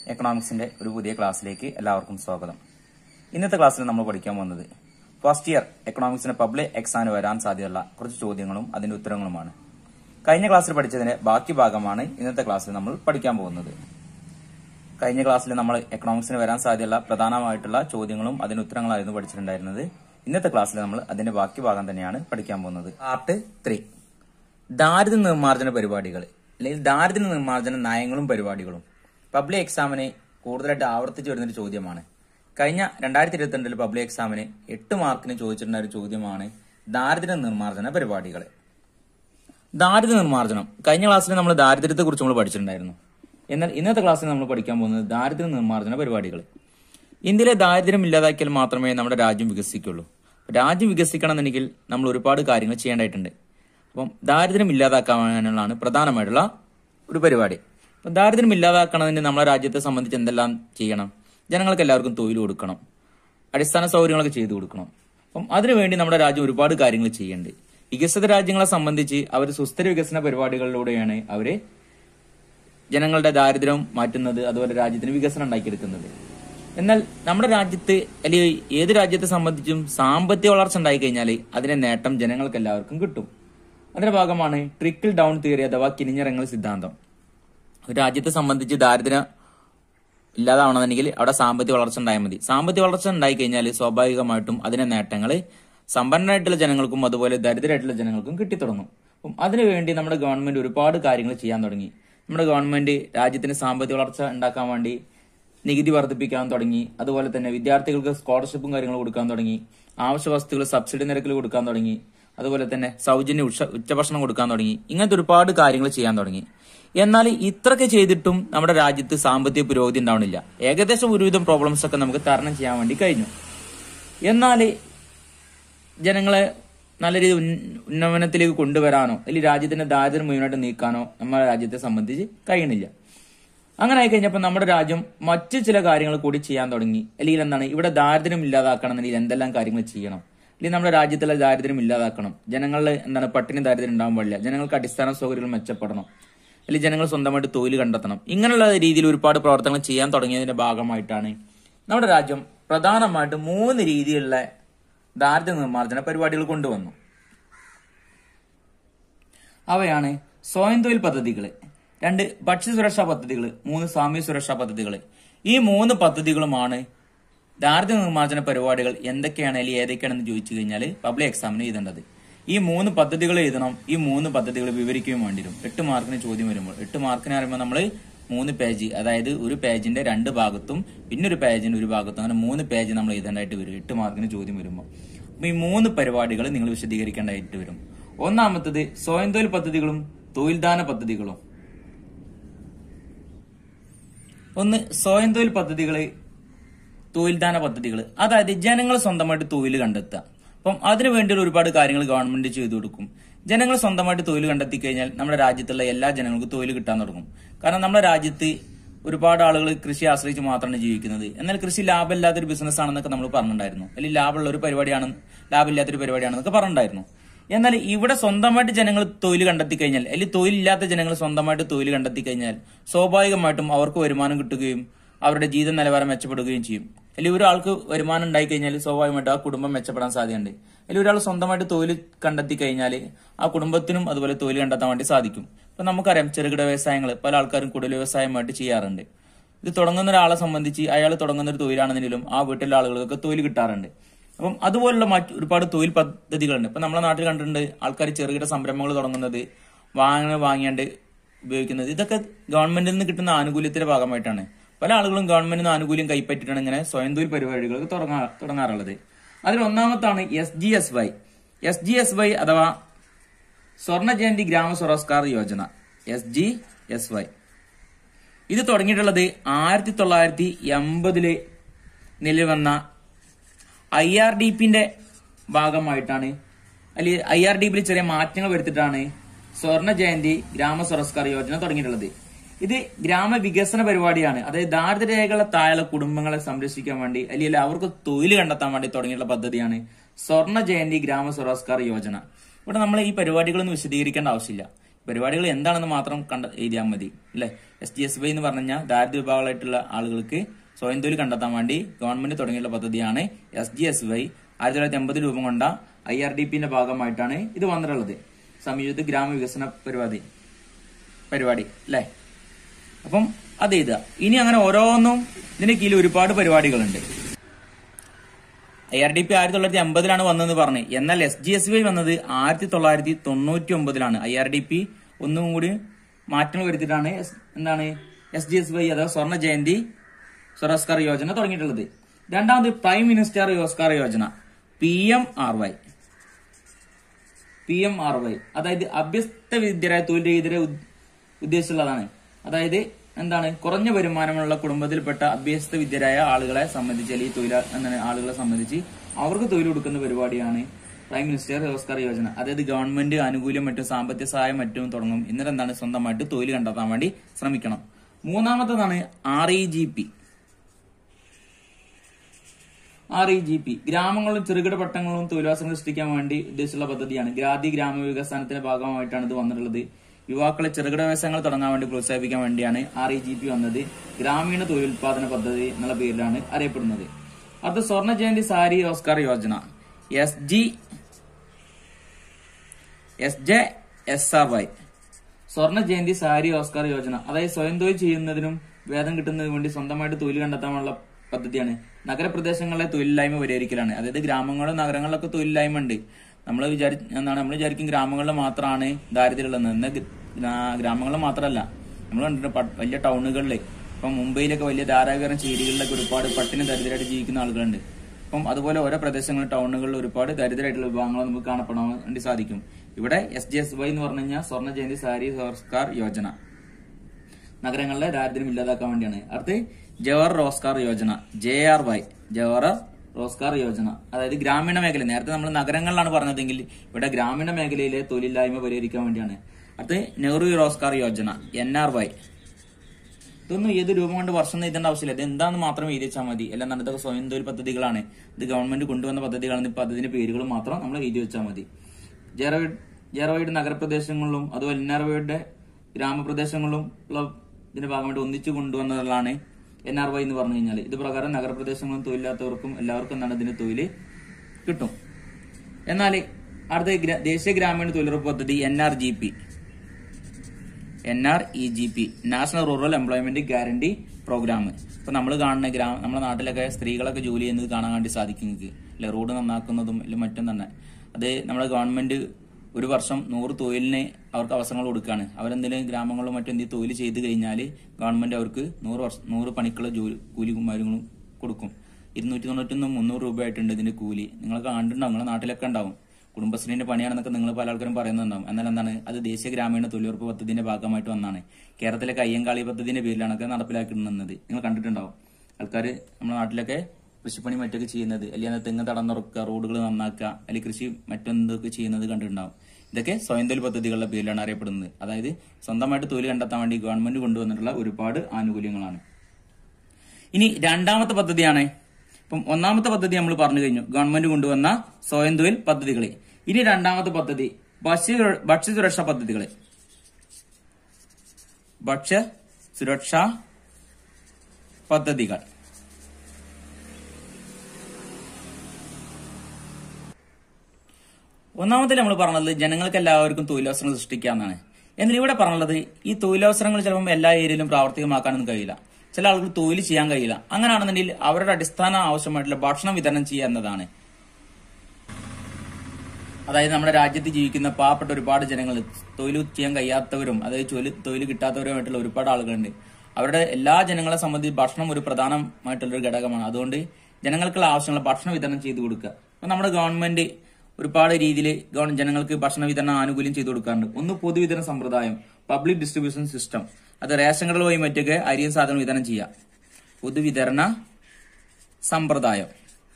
എക്കണോമിക്സിന്റെ ഒരു പുതിയ ക്ലാസ്സിലേക്ക് എല്ലാവർക്കും സ്വാഗതം ഇന്നത്തെ ക്ലാസ്സിൽ നമ്മൾ പഠിക്കാൻ പോകുന്നത് ഫസ്റ്റ് ഇയർ എക്കണോമിക്സിന് പബ്ലിക് എക്സാമിന് വരാൻ സാധ്യതയുള്ള കുറച്ച് ചോദ്യങ്ങളും അതിന്റെ ഉത്തരങ്ങളുമാണ് കഴിഞ്ഞ ക്ലാസ്സിൽ പഠിച്ചതിന്റെ ബാക്കി ഭാഗമാണ് ഇന്നത്തെ ക്ലാസ്സിൽ നമ്മൾ പഠിക്കാൻ പോകുന്നത് കഴിഞ്ഞ ക്ലാസ്സിൽ നമ്മൾ എക്കണോമിക്സിന് വരാൻ സാധ്യതയുള്ള പ്രധാനമായിട്ടുള്ള ചോദ്യങ്ങളും അതിന്റെ ഉത്തരങ്ങളായിരുന്നു പഠിച്ചിട്ടുണ്ടായിരുന്നത് ഇന്നത്തെ ക്ലാസ്സിൽ നമ്മൾ അതിന്റെ ബാക്കി ഭാഗം തന്നെയാണ് പഠിക്കാൻ പോകുന്നത് പാർട്ട് ത്രീ ദാരിദ്ര്യ നിർമ്മാർജ്ജന പരിപാടികൾ അല്ലെങ്കിൽ ദാരിദ്ര്യ നിർമ്മാർജ്ജന നയങ്ങളും പരിപാടികളും പബ്ലിക് എക്സാമിന് കൂടുതലായിട്ട് ആവർത്തിച്ചു വരുന്നൊരു ചോദ്യമാണ് കഴിഞ്ഞ രണ്ടായിരത്തി ഇരുപത്തിരണ്ടിൽ പബ്ലിക് എക്സാമിന് എട്ട് മാർക്കിന് ചോദിച്ചിട്ടുണ്ട ഒരു ചോദ്യമാണ് ദാരിദ്ര്യ നിർമ്മാർജ്ജന പരിപാടികൾ ദാരിദ്ര്യ നിർമ്മാർജ്ജനം കഴിഞ്ഞ ക്ലാസ്സിൽ നമ്മൾ ദാരിദ്ര്യത്തെ കുറിച്ച് നമ്മൾ പഠിച്ചിട്ടുണ്ടായിരുന്നു എന്നാൽ ഇന്നത്തെ ക്ലാസ്സിൽ നമ്മൾ പഠിക്കാൻ പോകുന്നത് ദാരിദ്ര്യ നിർമ്മാർജ്ജന പരിപാടികൾ ഇന്ത്യയിലെ ദാരിദ്ര്യം ഇല്ലാതാക്കിയാൽ മാത്രമേ നമ്മുടെ രാജ്യം വികസിക്കുള്ളൂ രാജ്യം വികസിക്കണമെന്നുണ്ടെങ്കിൽ നമ്മൾ ഒരുപാട് കാര്യങ്ങൾ ചെയ്യേണ്ടതായിട്ടുണ്ട് അപ്പം ദാരിദ്ര്യം ഇല്ലാതാക്കാനാണ് പ്രധാനമായിട്ടുള്ള ഒരു പരിപാടി അപ്പം ദാരിദ്ര്യം ഇല്ലാതാക്കണതിന് നമ്മുടെ രാജ്യത്തെ സംബന്ധിച്ച് എന്തെല്ലാം ചെയ്യണം ജനങ്ങൾക്ക് എല്ലാവർക്കും തൊഴിൽ കൊടുക്കണം അടിസ്ഥാന സൗകര്യങ്ങളൊക്കെ ചെയ്തു കൊടുക്കണം അപ്പം അതിനുവേണ്ടി നമ്മുടെ രാജ്യം ഒരുപാട് കാര്യങ്ങൾ ചെയ്യുന്നുണ്ട് വികസിത രാജ്യങ്ങളെ സംബന്ധിച്ച് അവർ സുസ്ഥിര വികസന പരിപാടികളിലൂടെയാണ് അവര് ജനങ്ങളുടെ ദാരിദ്ര്യം മാറ്റുന്നത് അതുപോലെ രാജ്യത്തിന് വികസനം ഉണ്ടാക്കിയെടുക്കുന്നത് എന്നാൽ നമ്മുടെ രാജ്യത്ത് അല്ലെങ്കിൽ ഏത് രാജ്യത്തെ സംബന്ധിച്ചും സാമ്പത്തിക വളർച്ച ഉണ്ടായി കഴിഞ്ഞാൽ അതിന്റെ നേട്ടം ജനങ്ങൾക്ക് എല്ലാവർക്കും കിട്ടും അതിന്റെ ഭാഗമാണ് ട്രിക്കിൾ ഡൗൺ തിയറി അഥവാ കിനിഞ്ഞിറങ്ങൽ സിദ്ധാന്തം ഒരു രാജ്യത്തെ സംബന്ധിച്ച് ദാരിദ്ര്യം ഇല്ലാതാവണമെന്നുണ്ടെങ്കിൽ അവിടെ സാമ്പത്തിക വളർച്ച ഉണ്ടായാൽ മതി സാമ്പത്തിക വളർച്ച ഉണ്ടായി കഴിഞ്ഞാൽ സ്വാഭാവികമായിട്ടും അതിന്റെ നേട്ടങ്ങൾ സമ്പന്നരായിട്ടുള്ള ജനങ്ങൾക്കും അതുപോലെ ദരിദ്രരായിട്ടുള്ള ജനങ്ങൾക്കും കിട്ടിത്തുടങ്ങും അപ്പം അതിനുവേണ്ടി നമ്മുടെ ഗവൺമെന്റ് ഒരുപാട് കാര്യങ്ങൾ ചെയ്യാൻ തുടങ്ങി നമ്മുടെ ഗവൺമെന്റ് രാജ്യത്തിന് സാമ്പത്തിക വളർച്ച ഉണ്ടാക്കാൻ വേണ്ടി നികുതി വർദ്ധിപ്പിക്കാൻ തുടങ്ങി അതുപോലെ തന്നെ വിദ്യാർത്ഥികൾക്ക് സ്കോളർഷിപ്പും കാര്യങ്ങളും കൊടുക്കാൻ തുടങ്ങി ആവശ്യ വസ്തുക്കൾ സബ്സിഡി നിരക്കിൽ കൊടുക്കാൻ തുടങ്ങി അതുപോലെ തന്നെ സൗജന്യ ഉച്ച ഉച്ചഭക്ഷണം കൊടുക്കാൻ തുടങ്ങി ഇങ്ങനത്തെ ഒരുപാട് കാര്യങ്ങൾ ചെയ്യാൻ തുടങ്ങി എന്നാൽ ഇത്രയൊക്കെ ചെയ്തിട്ടും നമ്മുടെ രാജ്യത്ത് സാമ്പത്തിക പുരോഗതി ഉണ്ടാവണില്ല ഏകദേശം ഒരുവിധം പ്രോബ്ലംസ് ഒക്കെ നമുക്ക് തരണം ചെയ്യാൻ വേണ്ടി കഴിഞ്ഞു എന്നാൽ ജനങ്ങളെ നല്ല രീതി ഉന്നമനത്തിലേക്ക് കൊണ്ടുവരാനോ അല്ലെങ്കിൽ രാജ്യത്തിന്റെ ദാരിദ്ര്യം മുഴുവനായിട്ട് നീക്കാനോ നമ്മുടെ രാജ്യത്തെ സംബന്ധിച്ച് കഴിയണില്ല അങ്ങനെ ആയി കഴിഞ്ഞപ്പോൾ നമ്മുടെ രാജ്യം മറ്റു ചില കാര്യങ്ങൾ കൂടി ചെയ്യാൻ തുടങ്ങി അല്ലെങ്കിൽ എന്താണ് ഇവിടെ ദാരിദ്ര്യം ഇല്ലാതാക്കണം എന്നുണ്ടെങ്കിൽ എന്തെല്ലാം കാര്യങ്ങൾ ചെയ്യണം അല്ലെങ്കിൽ നമ്മുടെ രാജ്യത്തിലെ ദാരിദ്ര്യം ഇല്ലാതാക്കണം ജനങ്ങളിൽ എന്താണ് പട്ടിണി ദാരിദ്ര്യം ഉണ്ടാകാൻ പാടില്ല ജനങ്ങൾക്ക് അടിസ്ഥാന സൗകര്യങ്ങൾ മെച്ചപ്പെടണം അല്ലെങ്കിൽ ജനങ്ങൾ സ്വന്തമായിട്ട് തൊഴിൽ കണ്ടെത്തണം ഇങ്ങനെയുള്ള രീതിയിൽ ഒരുപാട് പ്രവർത്തനങ്ങൾ ചെയ്യാൻ തുടങ്ങിയതിന്റെ ഭാഗമായിട്ടാണ് നമ്മുടെ രാജ്യം പ്രധാനമായിട്ട് മൂന്ന് രീതിയിലുള്ള ദാരിദ്ര്യ നിർമ്മാർജ്ജന പരിപാടികൾ കൊണ്ടുവന്നു അവയാണ് സ്വയം തൊഴിൽ പദ്ധതികൾ രണ്ട് ഭക്ഷ്യസുരക്ഷാ പദ്ധതികൾ മൂന്ന് സാമൂഹ്യ സുരക്ഷാ പദ്ധതികൾ ഈ മൂന്ന് പദ്ധതികളുമാണ് ദാരിദ്ര്യ നിർമ്മാർജ്ജന പരിപാടികൾ എന്തൊക്കെയാണ് അല്ലെങ്കിൽ ഏതൊക്കെയാണെന്ന് ചോദിച്ചു കഴിഞ്ഞാൽ പബ്ലിക് എക്സാമിന് എഴുതേണ്ടത് ഈ മൂന്ന് പദ്ധതികൾ എഴുതണം ഈ മൂന്ന് പദ്ധതികൾ വിവരിക്കുകയും വേണ്ടി വരും എട്ട് മാർക്കിന് ചോദ്യം വരുമ്പോൾ എട്ട് മാർക്കിന് പറയുമ്പോൾ നമ്മൾ മൂന്ന് പേജ് അതായത് ഒരു പേജിന്റെ രണ്ട് ഭാഗത്തും പിന്നെ ഒരു പേജിന്റെ ഒരു ഭാഗത്തും അങ്ങനെ മൂന്ന് പേജ് നമ്മൾ എഴുതേണ്ടതായിട്ട് വരും എട്ട് മാർക്കിന് ചോദ്യം വരുമ്പോൾ അപ്പൊ ഈ മൂന്ന് പരിപാടികൾ നിങ്ങൾ വിശദീകരിക്കേണ്ടതായിട്ട് വരും ഒന്നാമത്തത് സ്വയം തൊഴിൽ പദ്ധതികളും തൊഴിൽദാന പദ്ധതികളും ഒന്ന് സ്വയം തൊഴിൽ പദ്ധതികള് തൊഴിൽദാന പദ്ധതികൾ അതായത് ജനങ്ങൾ സ്വന്തമായിട്ട് തൊഴിൽ കണ്ടെത്തുക അപ്പം അതിനു വേണ്ടിയുള്ള ഒരുപാട് കാര്യങ്ങൾ ഗവൺമെന്റ് ചെയ്തു കൊടുക്കും ജനങ്ങൾ സ്വന്തമായിട്ട് തൊഴിൽ കണ്ടെത്തി കഴിഞ്ഞാൽ നമ്മുടെ രാജ്യത്തുള്ള എല്ലാ ജനങ്ങൾക്കും തൊഴിൽ കിട്ടാൻ തുടങ്ങും കാരണം നമ്മുടെ രാജ്യത്ത് ഒരുപാട് ആളുകൾ കൃഷി ആശ്രയിച്ച് മാത്രമാണ് ജീവിക്കുന്നത് എന്നാൽ കൃഷി ലാഭമില്ലാത്തൊരു ബിസിനസ് ആണെന്നൊക്കെ നമ്മൾ പറഞ്ഞിട്ടുണ്ടായിരുന്നു അല്ലെങ്കിൽ ലാഭമുള്ള ഒരു പരിപാടിയാണ് ലാഭമില്ലാത്തൊരു പരിപാടിയാണെന്നൊക്കെ പറഞ്ഞിട്ടുണ്ടായിരുന്നു എന്നാൽ ഇവിടെ സ്വന്തമായിട്ട് ജനങ്ങൾ തൊഴിൽ കണ്ടെത്തി കഴിഞ്ഞാൽ അല്ലെങ്കിൽ തൊഴിലില്ലാത്ത ജനങ്ങൾ സ്വന്തമായിട്ട് തൊഴിൽ കണ്ടെത്തി കഴിഞ്ഞാൽ സ്വാഭാവികമായിട്ടും അവർക്ക് വരുമാനം കിട്ടുകയും അവരുടെ ജീവിത നിലവാരം മെച്ചപ്പെടുകയും ചെയ്യും അല്ലെങ്കിൽ ഒരാൾക്ക് വരുമാനം ഉണ്ടായി കഴിഞ്ഞാൽ സ്വാഭാവികമായിട്ട് ആ കുടുംബം മെച്ചപ്പെടാൻ സാധ്യതയുണ്ട് അല്ലെങ്കിൽ ഒരാൾ സ്വന്തമായിട്ട് തൊഴിൽ കണ്ടെത്തി കഴിഞ്ഞാൽ ആ കുടുംബത്തിനും അതുപോലെ തൊഴിൽ കണ്ടെത്താൻ വേണ്ടി സാധിക്കും ഇപ്പൊ നമുക്കറിയാം ചെറുകിട വ്യവസായങ്ങൾ പല ആൾക്കാരും കുടിൽ വ്യവസായമായിട്ട് ചെയ്യാറുണ്ട് ഇത് തുടങ്ങുന്ന ഒരാളെ സംബന്ധിച്ച് അയാൾ തുടങ്ങുന്ന ഒരു തൊഴിലാണെങ്കിലും ആ വീട്ടിലെ ആളുകൾക്ക് തൊഴിൽ കിട്ടാറുണ്ട് അപ്പം അതുപോലുള്ള മറ്റ് ഒരുപാട് തൊഴിൽ പദ്ധതികളുണ്ട് ഇപ്പൊ നമ്മുടെ നാട്ടിൽ കണ്ടിട്ടുണ്ട് ആൾക്കാർ ചെറുകിട സംരംഭങ്ങൾ തുടങ്ങുന്നത് വാങ്ങ വാങ്ങിയാണ്ട് ഉപയോഗിക്കുന്നത് ഇതൊക്കെ ഗവൺമെന്റിൽ നിന്ന് കിട്ടുന്ന ആനുകൂല്യത്തിന്റെ ഭാഗമായിട്ടാണ് പല ആളുകളും ഗവൺമെന്റിൽ നിന്ന് ആനുകൂല്യം കൈപ്പറ്റിയിട്ടാണ് ഇങ്ങനെ സ്വയം തൊഴിൽ പരിപാടികൾ തുടങ്ങാ തുടങ്ങാറുള്ളത് അതിൽ ഒന്നാമത്താണ് S G S Y S G S Y അഥവാ Swarna Jayanti Gram Swarozgar Yojana S G S Y ഇത് തുടങ്ങിയിട്ടുള്ളത് ആയിരത്തി തൊള്ളായിരത്തി എൺപതില് നിലവിൽ വന്ന ഐ ആർ ഡി പിന്റെ ഭാഗമായിട്ടാണ് അല്ലെങ്കിൽ ഐ ആർ ഡി പിയിൽ ചെറിയ മാറ്റങ്ങൾ വരുത്തിയിട്ടാണ് സ്വർണ്ണ ജയന്തി ഗ്രാമ സ്വരസ്കാർ യോജന തുടങ്ങിയിട്ടുള്ളത് ഇത് ഗ്രാമവികസന പരിപാടിയാണ് അതായത് ദാരിദ്ര്യരേഖകളെ താഴെ കുടുംബങ്ങളെ സംരക്ഷിക്കാൻ വേണ്ടി അല്ലെങ്കിൽ അവർക്ക് തൊഴിൽ കണ്ടെത്താൻ വേണ്ടി തുടങ്ങിയിട്ടുള്ള പദ്ധതിയാണ് സ്വർണ്ണ ജയന്തി ഗ്രാമ സ്വരോസ്കാർ യോജന ഇവിടെ നമ്മൾ ഈ പരിപാടികളൊന്നും വിശദീകരിക്കേണ്ട ആവശ്യമില്ല പരിപാടികൾ എന്താണെന്ന് മാത്രം കണ്ട എഴുതിയാൽ മതി അല്ലെ എസ് ജി എസ് വൈ എന്ന് പറഞ്ഞു കഴിഞ്ഞാൽ ദാരിദ്ര്യ വിഭാഗങ്ങളായിട്ടുള്ള ആളുകൾക്ക് സ്വയം തൊഴിൽ കണ്ടെത്താൻ വേണ്ടി ഗവൺമെന്റ് തുടങ്ങിയുള്ള പദ്ധതിയാണ് എസ് ജി എസ് വൈ ആയിരത്തി തൊള്ളായിരത്തി എൺപത് രൂപം കൊണ്ട ഐ ആർ ഡി പിന്റെ ഭാഗമായിട്ടാണ് ഇത് വന്നിട്ടുള്ളത് സംയോജിത ഗ്രാമവികസന പരിപാടി പരിപാടി അല്ലേ അപ്പം അത് എഴുതുക ഇനി അങ്ങനെ ഓരോന്നും ഇതിന്റെ കീഴിൽ ഒരുപാട് പരിപാടികളുണ്ട് ഐ ആർ ഡി പി ആയിരത്തി തൊള്ളായിരത്തി അമ്പതിലാണ് വന്നതെന്ന് പറഞ്ഞു എന്നാൽ എസ് ജി എസ് വൈ വന്നത് ആയിരത്തി തൊള്ളായിരത്തി തൊണ്ണൂറ്റി ഒമ്പതിലാണ് ഐ ആർ ഡി പി ഒന്നും കൂടി മാറ്റങ്ങൾ വരുത്തിയിട്ടാണ് എസ്- എന്താണ് എസ് ജി എസ് വൈ അഥവാ സ്വർണ്ണ ജയന്തി സ്വരോസ്കാർ യോജന തുടങ്ങിയിട്ടുള്ളത് രണ്ടാമത് prime minister Rozgar Yojana P M R Y P M R Y അതായത് അഭ്യസ്ത വിദ്യരായ തൊഴിൽ രഹിതരെ ഉദ്- ഉദ്ദേശിച്ചുള്ളതാണ് അതായത് എന്താണ് കുറഞ്ഞ വരുമാനമുള്ള കുടുംബത്തിൽപ്പെട്ട അഭ്യസ്ത വിദ്യരായ ആളുകളെ സംബന്ധിച്ച് അല്ലെങ്കിൽ തൊഴിൽ എന്താണ് ആളുകളെ സംബന്ധിച്ച് അവർക്ക് തൊഴിൽ കൊടുക്കുന്ന പരിപാടിയാണ് പ്രൈം മിനിസ്റ്റർ റോസ്കാർ യോജന അതായത് ഗവൺമെന്റ് ആനുകൂല്യം മറ്റും സാമ്പത്തിക സഹായം മറ്റും തുടങ്ങും എന്നിട്ട് എന്താണ് സ്വന്തമായിട്ട് തൊഴിൽ കണ്ടെത്താൻ വേണ്ടി ശ്രമിക്കണം മൂന്നാമത്തതാണ് R E G P R E G P ഗ്രാമങ്ങളും ചെറുകിട പട്ടണങ്ങളും തൊഴിലവസരങ്ങൾ സൃഷ്ടിക്കാൻ വേണ്ടി ഉദ്ദേശിച്ചുള്ള പദ്ധതിയാണ് ഗ്രാതി ഗ്രാമവികസനത്തിന്റെ ഭാഗമായിട്ടാണ് ഇത് വന്നിട്ടുള്ളത് യുവാക്കളെ ചെറുകിട വ്യവസായങ്ങൾ തുടങ്ങാൻ വേണ്ടി പ്രോത്സാഹിപ്പിക്കാൻ വേണ്ടിയാണ് ആർ ഇ ജി പി വന്നത് ഗ്രാമീണ തൊഴിലുൽപാദന പദ്ധതി എന്നുള്ള പേരിലാണ് അറിയപ്പെടുന്നത് അത് Swarna Jayanti Shahari Rozgar Yojana S G S J S R Y Swarna Jayanti Shahari Rozgar Yojana അതായത് സ്വയം തൊഴിൽ ചെയ്യുന്നതിനും വേതനം കിട്ടുന്നതിനും വേണ്ടി സ്വന്തമായിട്ട് തൊഴിൽ കണ്ടെത്താനുള്ള പദ്ധതിയാണ് നഗരപ്രദേശങ്ങളിലെ തൊഴിലില്ലായ്മ പരിഹരിക്കലാണ് അതായത് ഗ്രാമങ്ങളും നഗരങ്ങളിലൊക്കെ തൊഴിലില്ലായ്മ ഉണ്ട് നമ്മൾ വിചാരി എന്താണ് നമ്മൾ വിചാരിക്കും ഗ്രാമങ്ങളിൽ മാത്രമാണ് ദാരിദ്ര്യമുള്ളത് എന്നാൽ ഗ്രാമങ്ങളിൽ മാത്രമല്ല നമ്മൾ കണ്ടിട്ടുണ്ട് പ- വലിയ ടൗണുകളിൽ ഇപ്പം മുംബൈയിലൊക്കെ വലിയ ധാരാകരം ചേരികളിലൊക്കെ ഒരുപാട് പട്ടിണി ദരിദ്രമായിട്ട് ജീവിക്കുന്ന ആളുകളുണ്ട് അപ്പം അതുപോലെ ഓരോ പ്രദേശങ്ങളിൽ ടൗണുകളിൽ ഒരുപാട് ദരിദ്രമായിട്ടുള്ള വിഭാഗങ്ങൾ നമുക്ക് കാണപ്പെടാൻ വേണ്ടി സാധിക്കും ഇവിടെ എസ് ജി എസ് വൈ എന്ന് പറഞ്ഞു കഴിഞ്ഞാൽ സ്വർണ്ണ ജയന്തി സാരി സർക്കാർ യോജന നഗരങ്ങളിലെ ദാരിദ്ര്യം ഇല്ലാതാക്കാൻ വേണ്ടിയാണ് അടുത്ത് Jawahar Rozgar Yojana J R Y Jawahar Rozgar Yojana അതായത് ഗ്രാമീണ മേഖല നേരത്തെ നമ്മൾ നഗരങ്ങളിലാണ് പറഞ്ഞതെങ്കിൽ ഇവിടെ ഗ്രാമീണ മേഖലയിലെ തൊഴിലില്ലായ്മ പരിഹരിക്കാൻ വേണ്ടിയാണ് അടുത്ത് Nehru Rozgar Yojana N R Y ഇതൊന്നും ഏത് രൂപം കൊണ്ട് വർഷം എഴുതേണ്ട ആവശ്യമില്ല ഇത് എന്താണെന്ന് മാത്രം എഴുതി വെച്ചാൽ മതി എല്ലാം തന്നെ ഇതൊക്കെ സ്വയം തൊഴിൽ പദ്ധതികളാണ് ഇത് ഗവൺമെന്റ് കൊണ്ടുവന്ന പദ്ധതികളാണ് ഇപ്പൊ അതിന്റെ പേരുകൾ മാത്രം നമ്മൾ എഴുതി വെച്ചാൽ മതി ജെറോയിഡ് ജെറോയിഡ് നഗരപ്രദേശങ്ങളിലും അതുപോലെ എൻ ആർ വൈയുടെ ഗ്രാമപ്രദേശങ്ങളിലും ഉള്ള ഇതിന്റെ ഭാഗമായിട്ട് ഒന്നിച്ചു കൊണ്ടുവന്നതാണ് എൻ ആർ വൈ എന്ന് പറഞ്ഞു കഴിഞ്ഞാൽ ഇത് പ്രകാരം നഗരപ്രദേശങ്ങളും തൊഴിലില്ലാത്തവർക്കും എല്ലാവർക്കും എന്താണ് ഇതിന്റെ തൊഴിൽ കിട്ടും എന്നാൽ അടുത്ത ഗ്ര- ദേശീയ ഗ്രാമീണ തൊഴിലുറപ്പ് പദ്ധതി N R G P N R E G P national rural employment guarantee programme ഇപ്പൊ നമ്മൾ കാണുന്ന ഗ്രാമ നമ്മുടെ നാട്ടിലൊക്കെ സ്ത്രീകളൊക്കെ ജോലി ചെയ്യുന്നത് കാണാൻ വേണ്ടി സാധിക്കും നിങ്ങൾക്ക് അല്ലെ റോഡ് നന്നാക്കുന്നതും അല്ലെ മറ്റും തന്നെ അത് നമ്മുടെ ഗവൺമെന്റ് ഒരു വർഷം നൂറ് തൊഴിലിന് അവർക്ക് അവസരങ്ങൾ കൊടുക്കുകയാണ് അവരെന്തെങ്കിലും ഗ്രാമങ്ങളിലും മറ്റും എന്തെങ്കിലും തൊഴിൽ ചെയ്ത് കഴിഞ്ഞാൽ ഗവൺമെന്റ് അവർക്ക് നൂറ് വർഷം നൂറ് പണിക്കുള്ള ജോലി കൂലിയും കാര്യങ്ങളും കൊടുക്കും ഇരുന്നൂറ്റി തൊണ്ണൂറ്റൊന്ന് മുന്നൂറ് രൂപയായിട്ടുണ്ട് ഇതിന്റെ കൂലി നിങ്ങളൊക്കെ കണ്ടിട്ടുണ്ടാവും നിങ്ങളുടെ നാട്ടിലൊക്കെ ഉണ്ടാവും കുടുംബശ്രീന്റെ പണിയാണെന്നൊക്കെ നിങ്ങൾ പല ആൾക്കാരും പറയുന്നുണ്ടാവും എന്നാൽ എന്താണ് അത് ദേശീയ ഗ്രാമീണ തൊഴിലുറപ്പ് പദ്ധതിന്റെ ഭാഗമായിട്ട് വന്നാണ് കേരളത്തിലെ കയ്യങ്കാളി പദ്ധതിന്റെ പേരിലാണ് അത് നടപ്പിലാക്കുന്നത് നിങ്ങൾ കണ്ടിട്ടുണ്ടാവും ആൾക്കാർ നമ്മുടെ നാട്ടിലൊക്കെ കൃഷിപ്പണി മറ്റൊക്കെ ചെയ്യുന്നത് അല്ലെങ്കിൽ തെങ്ങ് തടന്നുറക്കുക റോഡുകൾ നന്നാക്കുക അല്ലെങ്കിൽ കൃഷി മറ്റെന്തൊക്കെ ചെയ്യുന്നത് കണ്ടിട്ടുണ്ടാവും ഇതൊക്കെ സ്വയം തൊഴിൽ പദ്ധതികളുടെ പേരിലാണ് അറിയപ്പെടുന്നത് അതായത് സ്വന്തമായിട്ട് തൊഴിൽ കണ്ടെത്താൻ വേണ്ടി ഗവൺമെന്റ് കൊണ്ടുവന്നിട്ടുള്ള ഒരുപാട് ആനുകൂല്യങ്ങളാണ് ഇനി രണ്ടാമത്തെ പദ്ധതിയാണ് ഇപ്പം ഒന്നാമത്തെ പദ്ധതി നമ്മൾ പറഞ്ഞു കഴിഞ്ഞു ഗവൺമെന്റ് കൊണ്ടുവന്ന സ്വയം തൊഴിൽ പദ്ധതികൾ ഇനി രണ്ടാമത്തെ പദ്ധതി ഭക്ഷ്യ ഭക്ഷ്യ സുരക്ഷാ പദ്ധതികൾ ഭക്ഷ്യ സുരക്ഷാ പദ്ധതികൾ ഒന്നാമത്തിൽ നമ്മൾ പറഞ്ഞത് ജനങ്ങൾക്ക് എല്ലാവർക്കും തൊഴിലവസരങ്ങൾ സൃഷ്ടിക്കാന്നാണ് എന്നാൽ ഇവിടെ പറഞ്ഞത് ഈ തൊഴിലവസരങ്ങൾ ചിലപ്പോൾ എല്ലാ ഏരിയയിലും പ്രാവർത്തികമാക്കാനൊന്നും കഴിയില്ല ചില ആളുകൾ തൊഴിൽ ചെയ്യാൻ കഴിയില്ല അങ്ങനെയാണെന്നുണ്ടെങ്കിൽ അവരുടെ അടിസ്ഥാന ആവശ്യമായിട്ടുള്ള ഭക്ഷണം വിതരണം ചെയ്യുക എന്നതാണ് അതായത് നമ്മുടെ രാജ്യത്ത് ജീവിക്കുന്ന പാവപ്പെട്ട ഒരുപാട് ജനങ്ങൾ തൊഴിൽ ചെയ്യാൻ കഴിയാത്തവരും അതായത് തൊഴിൽ തൊഴിൽ കിട്ടാത്തവരുമായിട്ടുള്ള ഒരുപാട് ആളുകളുണ്ട് അവരുടെ എല്ലാ ജനങ്ങളെ സംബന്ധിച്ച് ഭക്ഷണം ഒരു പ്രധാനമായിട്ടുള്ള ഒരു ഘടകമാണ് അതുകൊണ്ട് ജനങ്ങൾക്കുള്ള ആവശ്യമുള്ള ഭക്ഷണം വിതരണം ചെയ്തു കൊടുക്കുക അപ്പൊ നമ്മുടെ ഗവൺമെന്റ് ഒരുപാട് രീതിയിൽ ജനങ്ങൾക്ക് ഭക്ഷണ വിതരണ ആനുകൂല്യം ചെയ്തു കൊടുക്കാറുണ്ട് ഒന്ന് പൊതുവിതരണ സമ്പ്രദായം പബ്ലിക് ഡിസ്ട്രിബ്യൂഷൻ സിസ്റ്റം അത് റേഷൻ കടകൾ വഴി മറ്റൊക്കെ അരിയും സാധനം വിതരണം ചെയ്യാം പൊതുവിതരണ സമ്പ്രദായം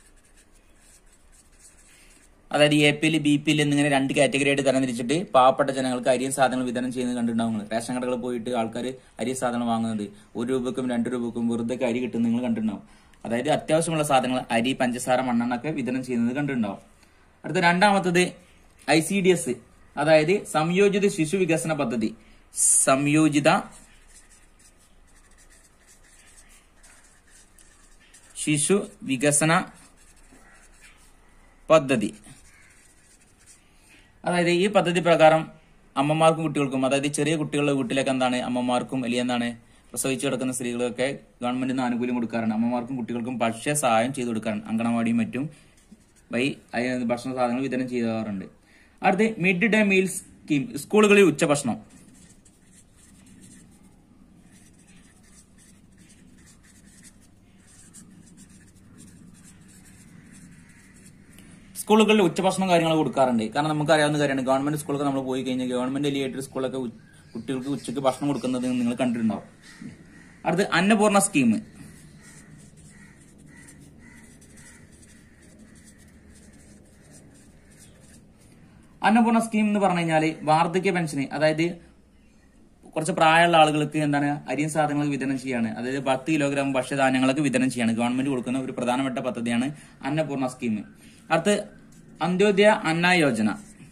അതായത് A P L B P L എന്നിങ്ങനെ രണ്ട് കാറ്റഗറി ആയിട്ട് തരംതിരിച്ചിട്ട് പാവപ്പെട്ട ജനങ്ങൾക്ക് അരിയും സാധനങ്ങൾ വിതരണം ചെയ്യുന്നത് കണ്ടിട്ടുണ്ടാവും നിങ്ങൾ. റേഷൻ കടകളിൽ പോയിട്ട് ആൾക്കാർ അരി സാധനം വാങ്ങുന്നത് ഒരു രൂപക്കും രണ്ട് രൂപക്കും വെറുതെ അരി കിട്ടുന്നത് നിങ്ങൾ കണ്ടിട്ടുണ്ടാവും അതായത് അത്യാവശ്യമുള്ള സാധനങ്ങൾ അരി പഞ്ചസാര മണ്ണെണ്ണ ഒക്കെ വിതരണം ചെയ്യുന്നത് കണ്ടിട്ടുണ്ടാവും അടുത്ത രണ്ടാമത്തത് ഐ സി ഡി എസ് അതായത് സംയോജിത ശിശു വികസന പദ്ധതി സംയോജിത ശിശു വികസന പദ്ധതി അതായത് ഈ പദ്ധതി പ്രകാരം അമ്മമാർക്കും കുട്ടികൾക്കും അതായത് ചെറിയ കുട്ടികളുടെ വീട്ടിലേക്ക് എന്താണ് അമ്മമാർക്കും അല്ലെങ്കിൽ എന്താണ് പ്രസവിച്ചു കിടക്കുന്ന സ്ത്രീകളൊക്കെ ഗവൺമെന്റിൽ നിന്ന് ആനുകൂല്യം കൊടുക്കാറുണ്ട് അമ്മമാർക്കും കുട്ടികൾക്കും ഭക്ഷ്യ സഹായം ചെയ്തു കൊടുക്കാറുണ്ട് അങ്കണവാടിയും മറ്റും വഴി അയ- ഭക്ഷണ സാധനങ്ങൾ വിതരണം ചെയ്യാറുണ്ട് അടുത്ത് മിഡ് ഡേ മീൽ സ്കീം സ്കൂളുകളിൽ ഉച്ചഭക്ഷണം സ്കൂളുകളിൽ ഉച്ചഭക്ഷണം കാര്യങ്ങൾ കൊടുക്കാറുണ്ട് കാരണം നമുക്ക് അറിയാവുന്ന കാര്യമാണ് ഗവൺമെന്റ് സ്കൂളൊക്കെ നമ്മൾ പോയി കഴിഞ്ഞാൽ ഗവൺമെന്റ് എലിയേറ്റഡ് സ്കൂളൊക്കെ ഉ- കുട്ടികൾക്ക് ഉച്ചയ്ക്ക് ഭക്ഷണം കൊടുക്കുന്നത് നിങ്ങൾ കണ്ടിട്ടുണ്ടാവും അടുത്ത് അന്നപൂർണ സ്കീം അന്നപൂർണ സ്കീം എന്ന് പറഞ്ഞു കഴിഞ്ഞാല് വാർദ്ധക്യ പെൻഷന് അതായത് കുറച്ച് പ്രായമുള്ള ആളുകൾക്ക് എന്താണ് അരിയും സാധനങ്ങൾ വിതരണം ചെയ്യാണ് അതായത് പത്ത് കിലോഗ്രാം ഭക്ഷ്യധാന്യങ്ങളൊക്കെ വിതരണം ചെയ്യാണ് ഗവൺമെന്റ് കൊടുക്കുന്ന ഒരു പ്രധാനപ്പെട്ട പദ്ധതിയാണ് അന്നപൂർണ സ്കീം അടുത്ത് അന്ത്യോദയ അന്ന യോജന